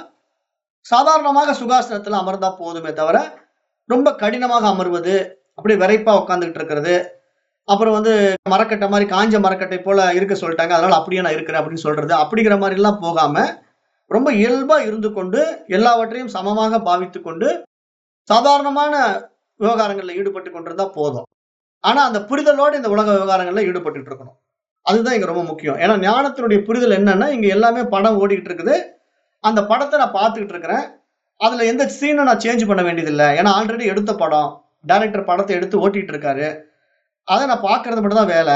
சாதாரணமாக சுகாசனத்துல அமர்ந்தா போதுமே தவிர ரொம்ப கடினமாக அமர்வது அப்படி விரைப்பா உட்காந்துக்கிட்டு இருக்கிறது அப்புறம் வந்து மரக்கட்டை மாதிரி காஞ்ச மரக்கட்டை போல இருக்க சொல்லிட்டாங்க அதனால அப்படியே நான் இருக்கிறேன் அப்படின்னு சொல்றது அப்படிங்கிற மாதிரி எல்லாம் போகாம ரொம்ப இயல்பா இருந்து கொண்டு எல்லாவற்றையும் சமமாக பாவித்து கொண்டு சாதாரணமான விவகாரங்கள்ல ஈடுபட்டு கொண்டிருந்தா போதும் ஆனா அந்த புரிதலோடு இந்த உலக விவகாரங்கள்ல ஈடுபட்டு இருக்கணும் அதுதான் இங்க ரொம்ப முக்கியம் ஏன்னா ஞானத்தினுடைய புரிதல் என்னன்னா இங்க எல்லாமே படம் ஓடிக்கிட்டு இருக்குது அந்த படத்தை நான் பார்த்துக்கிட்டு இருக்கிறேன் அதுல எந்த சீனை நான் சேஞ்ச் பண்ண வேண்டியதில்லை ஏன்னா ஆல்ரெடி எடுத்த படம் டைரக்டர் படத்தை எடுத்து ஓட்டிட்டு இருக்காரு அதை நான் பார்க்கறது மட்டும் தான் வேலை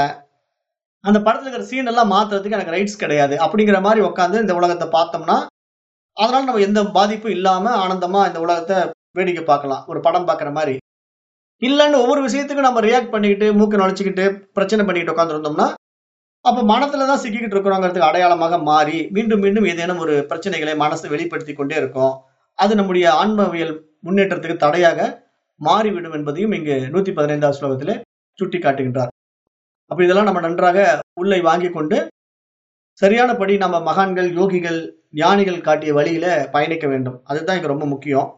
அந்த படத்துல இருக்கிற சீன் எல்லாம் மாத்துறதுக்கு எனக்கு ரைட்ஸ் கிடையாது அப்படிங்கிற மாதிரி உட்காந்து இந்த உலகத்தை பார்த்தோம்னா அதனால நம்ம எந்த பாதிப்பும் இல்லாம ஆனந்தமா இந்த உலகத்தை வேடிக்கை பார்க்கலாம் ஒரு படம் பார்க்குற மாதிரி இல்லைன்னு ஒவ்வொரு விஷயத்துக்கும் நம்ம ரியாக்ட் பண்ணிக்கிட்டு மூக்க நுழைச்சிக்கிட்டு பிரச்சனை பண்ணிக்கிட்டு உட்காந்துருந்தோம்னா அப்ப மனத்துல தான் சிக்கிக்கிட்டு இருக்கிறோங்கிறதுக்கு அடையாளமாக மாறி மீண்டும் மீண்டும் ஏதேனும் ஒரு பிரச்சனைகளை மனசு வெளிப்படுத்தி கொண்டே இருக்கும் அது நம்முடைய ஆன்மவியல் முன்னேற்றத்துக்கு தடையாக மாறிவிடும் என்பதையும் இங்கு நூத்தி பதினைந்தாவது ஸ்லோகத்திலே சுட்டி காட்டுகின்றார் அப்ப இதெல்லாம் நம்ம நன்றாக உள்ளே வாங்கி கொண்டு சரியானபடி நம்ம மகான்கள் யோகிகள் ஞானிகள் காட்டிய வழியில பயணிக்க வேண்டும் அதுதான் இங்க ரொம்ப முக்கியம்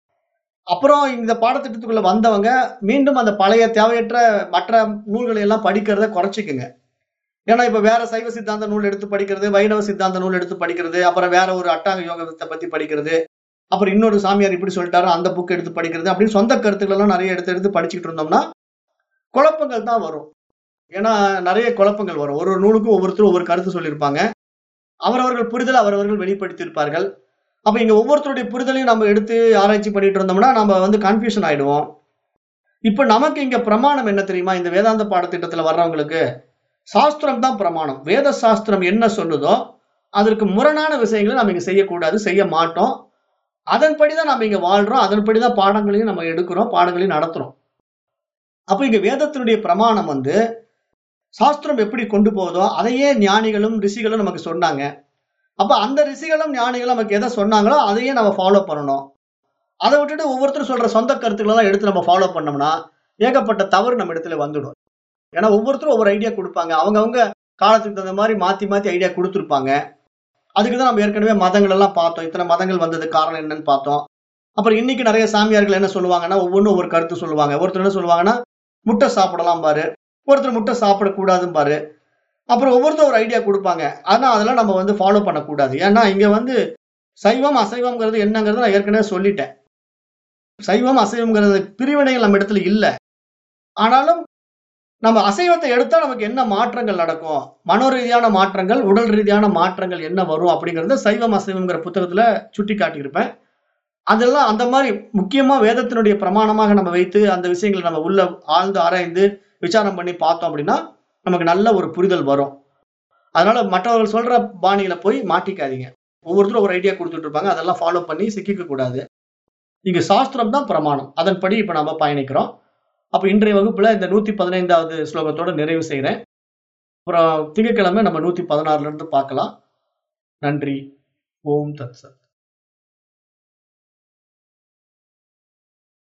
அப்புறம் இந்த பாடத்திட்டத்துக்குள்ள வந்தவங்க மீண்டும் அந்த பழைய தேவையற்ற மற்ற நூல்களை எல்லாம் படிக்கிறத குறைச்சிக்குங்க ஏன்னா இப்ப வேற சைவ சித்தாந்த நூல் எடுத்து படிக்கிறது வைணவ சித்தாந்த நூல் எடுத்து படிக்கிறது அப்புறம் வேற ஒரு அட்டாங்க யோகத்தை பத்தி படிக்கிறது அப்புறம் இன்னொரு சாமியார் இப்படி சொல்லிட்டாரு அந்த புக் எடுத்து படிக்கிறது அப்படின்னு சொந்த கருத்துக்கள் எல்லாம் நிறைய எடுத்து எடுத்து படிச்சுக்கிட்டு இருந்தோம்னா குழப்பங்கள் தான் வரும் ஏன்னா நிறைய குழப்பங்கள் வரும் ஒரு ஒரு நூலுக்கும் ஒவ்வொருத்தரும் ஒவ்வொரு கருத்து சொல்லியிருப்பாங்க அவரவர்கள் புரிதல் அவரவர்கள் வெளிப்படுத்தியிருப்பார்கள் அப்ப இங்க ஒவ்வொருத்தருடைய புரிதலையும் நம்ம எடுத்து ஆராய்ச்சி பண்ணிட்டு இருந்தோம்னா நம்ம வந்து கன்ஃபியூஷன் ஆயிடுவோம் இப்ப நமக்கு இங்க பிரமாணம் என்ன தெரியுமா இந்த வேதாந்த பாடத்திட்டத்துல வர்றவங்களுக்கு சாஸ்திரம் தான் பிரமாணம் வேத சாஸ்திரம் என்ன சொல்லுதோ அதற்கு முரணான விஷயங்களை நம்ம இங்க செய்யக்கூடாது செய்ய மாட்டோம் அதன்படிதான் நம்ம இங்க வாழ்றோம் அதன்படிதான் பாடங்களையும் நம்ம எடுக்கிறோம் பாடங்களையும் நடத்துறோம் அப்ப இங்க வேதத்தினுடைய பிரமாணம் வந்து சாஸ்திரம் எப்படி கொண்டு போகுதோ அதையே ஞானிகளும் ரிஷிகளும் நமக்கு சொன்னாங்க அப்ப அந்த ரிஷிகளும் ஞானிகளும் நமக்கு எதை சொன்னாங்களோ அதையே நம்ம ஃபாலோ பண்ணணும் அதை விட்டுட்டு ஒவ்வொருத்தரும் சொல்ற சொந்த கருத்துக்களை தான் எடுத்து நம்ம ஃபாலோ பண்ணோம்னா ஏகப்பட்ட தவறு நம்ம இடத்துல வந்துடும் ஏன்னா ஒவ்வொருத்தரும் ஒவ்வொரு ஐடியா கொடுப்பாங்க அவங்கவங்க காலத்துக்கு தகுந்த மாதிரி மாத்தி மாத்தி ஐடியா கொடுத்துருப்பாங்க அதுக்கு தான் நம்ம ஏற்கனவே மதங்கள் எல்லாம் பார்த்தோம் இத்தனை மதங்கள் வந்தது காரணம் என்னன்னு பார்த்தோம் அப்புறம் இன்னைக்கு நிறைய சாமியார்கள் என்ன சொல்லுவாங்கன்னா ஒவ்வொன்றும் ஒவ்வொரு கருத்து சொல்லுவாங்க ஒருத்தர் என்ன சொல்லுவாங்கன்னா முட்டை சாப்பிடலாம் பாரு ஒருத்தர் முட்டை சாப்பிடக்கூடாதுன்னு பாரு அப்புறம் ஒவ்வொருத்தர் ஒரு ஐடியா கொடுப்பாங்க ஆனா அதெல்லாம் நம்ம வந்து ஃபாலோ பண்ணக்கூடாது ஏன்னா இங்க வந்து சைவம் அசைவம்ங்கிறது என்னங்கிறத நான் ஏற்கனவே சொல்லிட்டேன் சைவம் அசைவம்ங்கிறது பிரிவினைகள் நம்ம இடத்துல இல்லை ஆனாலும் நம்ம அசைவத்தை எடுத்தா நமக்கு என்ன மாற்றங்கள் நடக்கும் மனோரீதியான மாற்றங்கள் உடல் ரீதியான மாற்றங்கள் என்ன வரும் அப்படிங்கறத சைவம் அசைவம்ங்கிற புத்தகத்துல சுட்டி காட்டியிருப்பேன் அதெல்லாம் அந்த மாதிரி முக்கியமா வேதத்தினுடைய பிரமாணமாக நம்ம வைத்து அந்த விஷயங்களை நம்ம உள்ள ஆழ்ந்து ஆராய்ந்து விசாரம் பண்ணி பார்த்தோம் அப்படின்னா நமக்கு நல்ல ஒரு புரிதல் வரும் அதனால மற்றவர்கள் சொல்ற பாணியில போய் மாட்டிக்காதீங்க ஒவ்வொருத்தரும் ஒரு ஐடியா கொடுத்துட்டு இருப்பாங்க அதெல்லாம் ஃபாலோ பண்ணி சிக்கிக்க கூடாது இங்க சாஸ்திரம் தான் பிரமாணம் அதன்படி இப்ப நாம பயணிக்கிறோம் அப்ப இன்றைய வகுப்புல இந்த நூத்தி பதினைந்தாவது ஸ்லோகத்தோட நிறைவு செய்கிறேன் அப்புறம் திங்கட்கிழமை நம்ம நூத்தி பதினாறுல இருந்து பார்க்கலாம் நன்றி ஓம் தத் சத்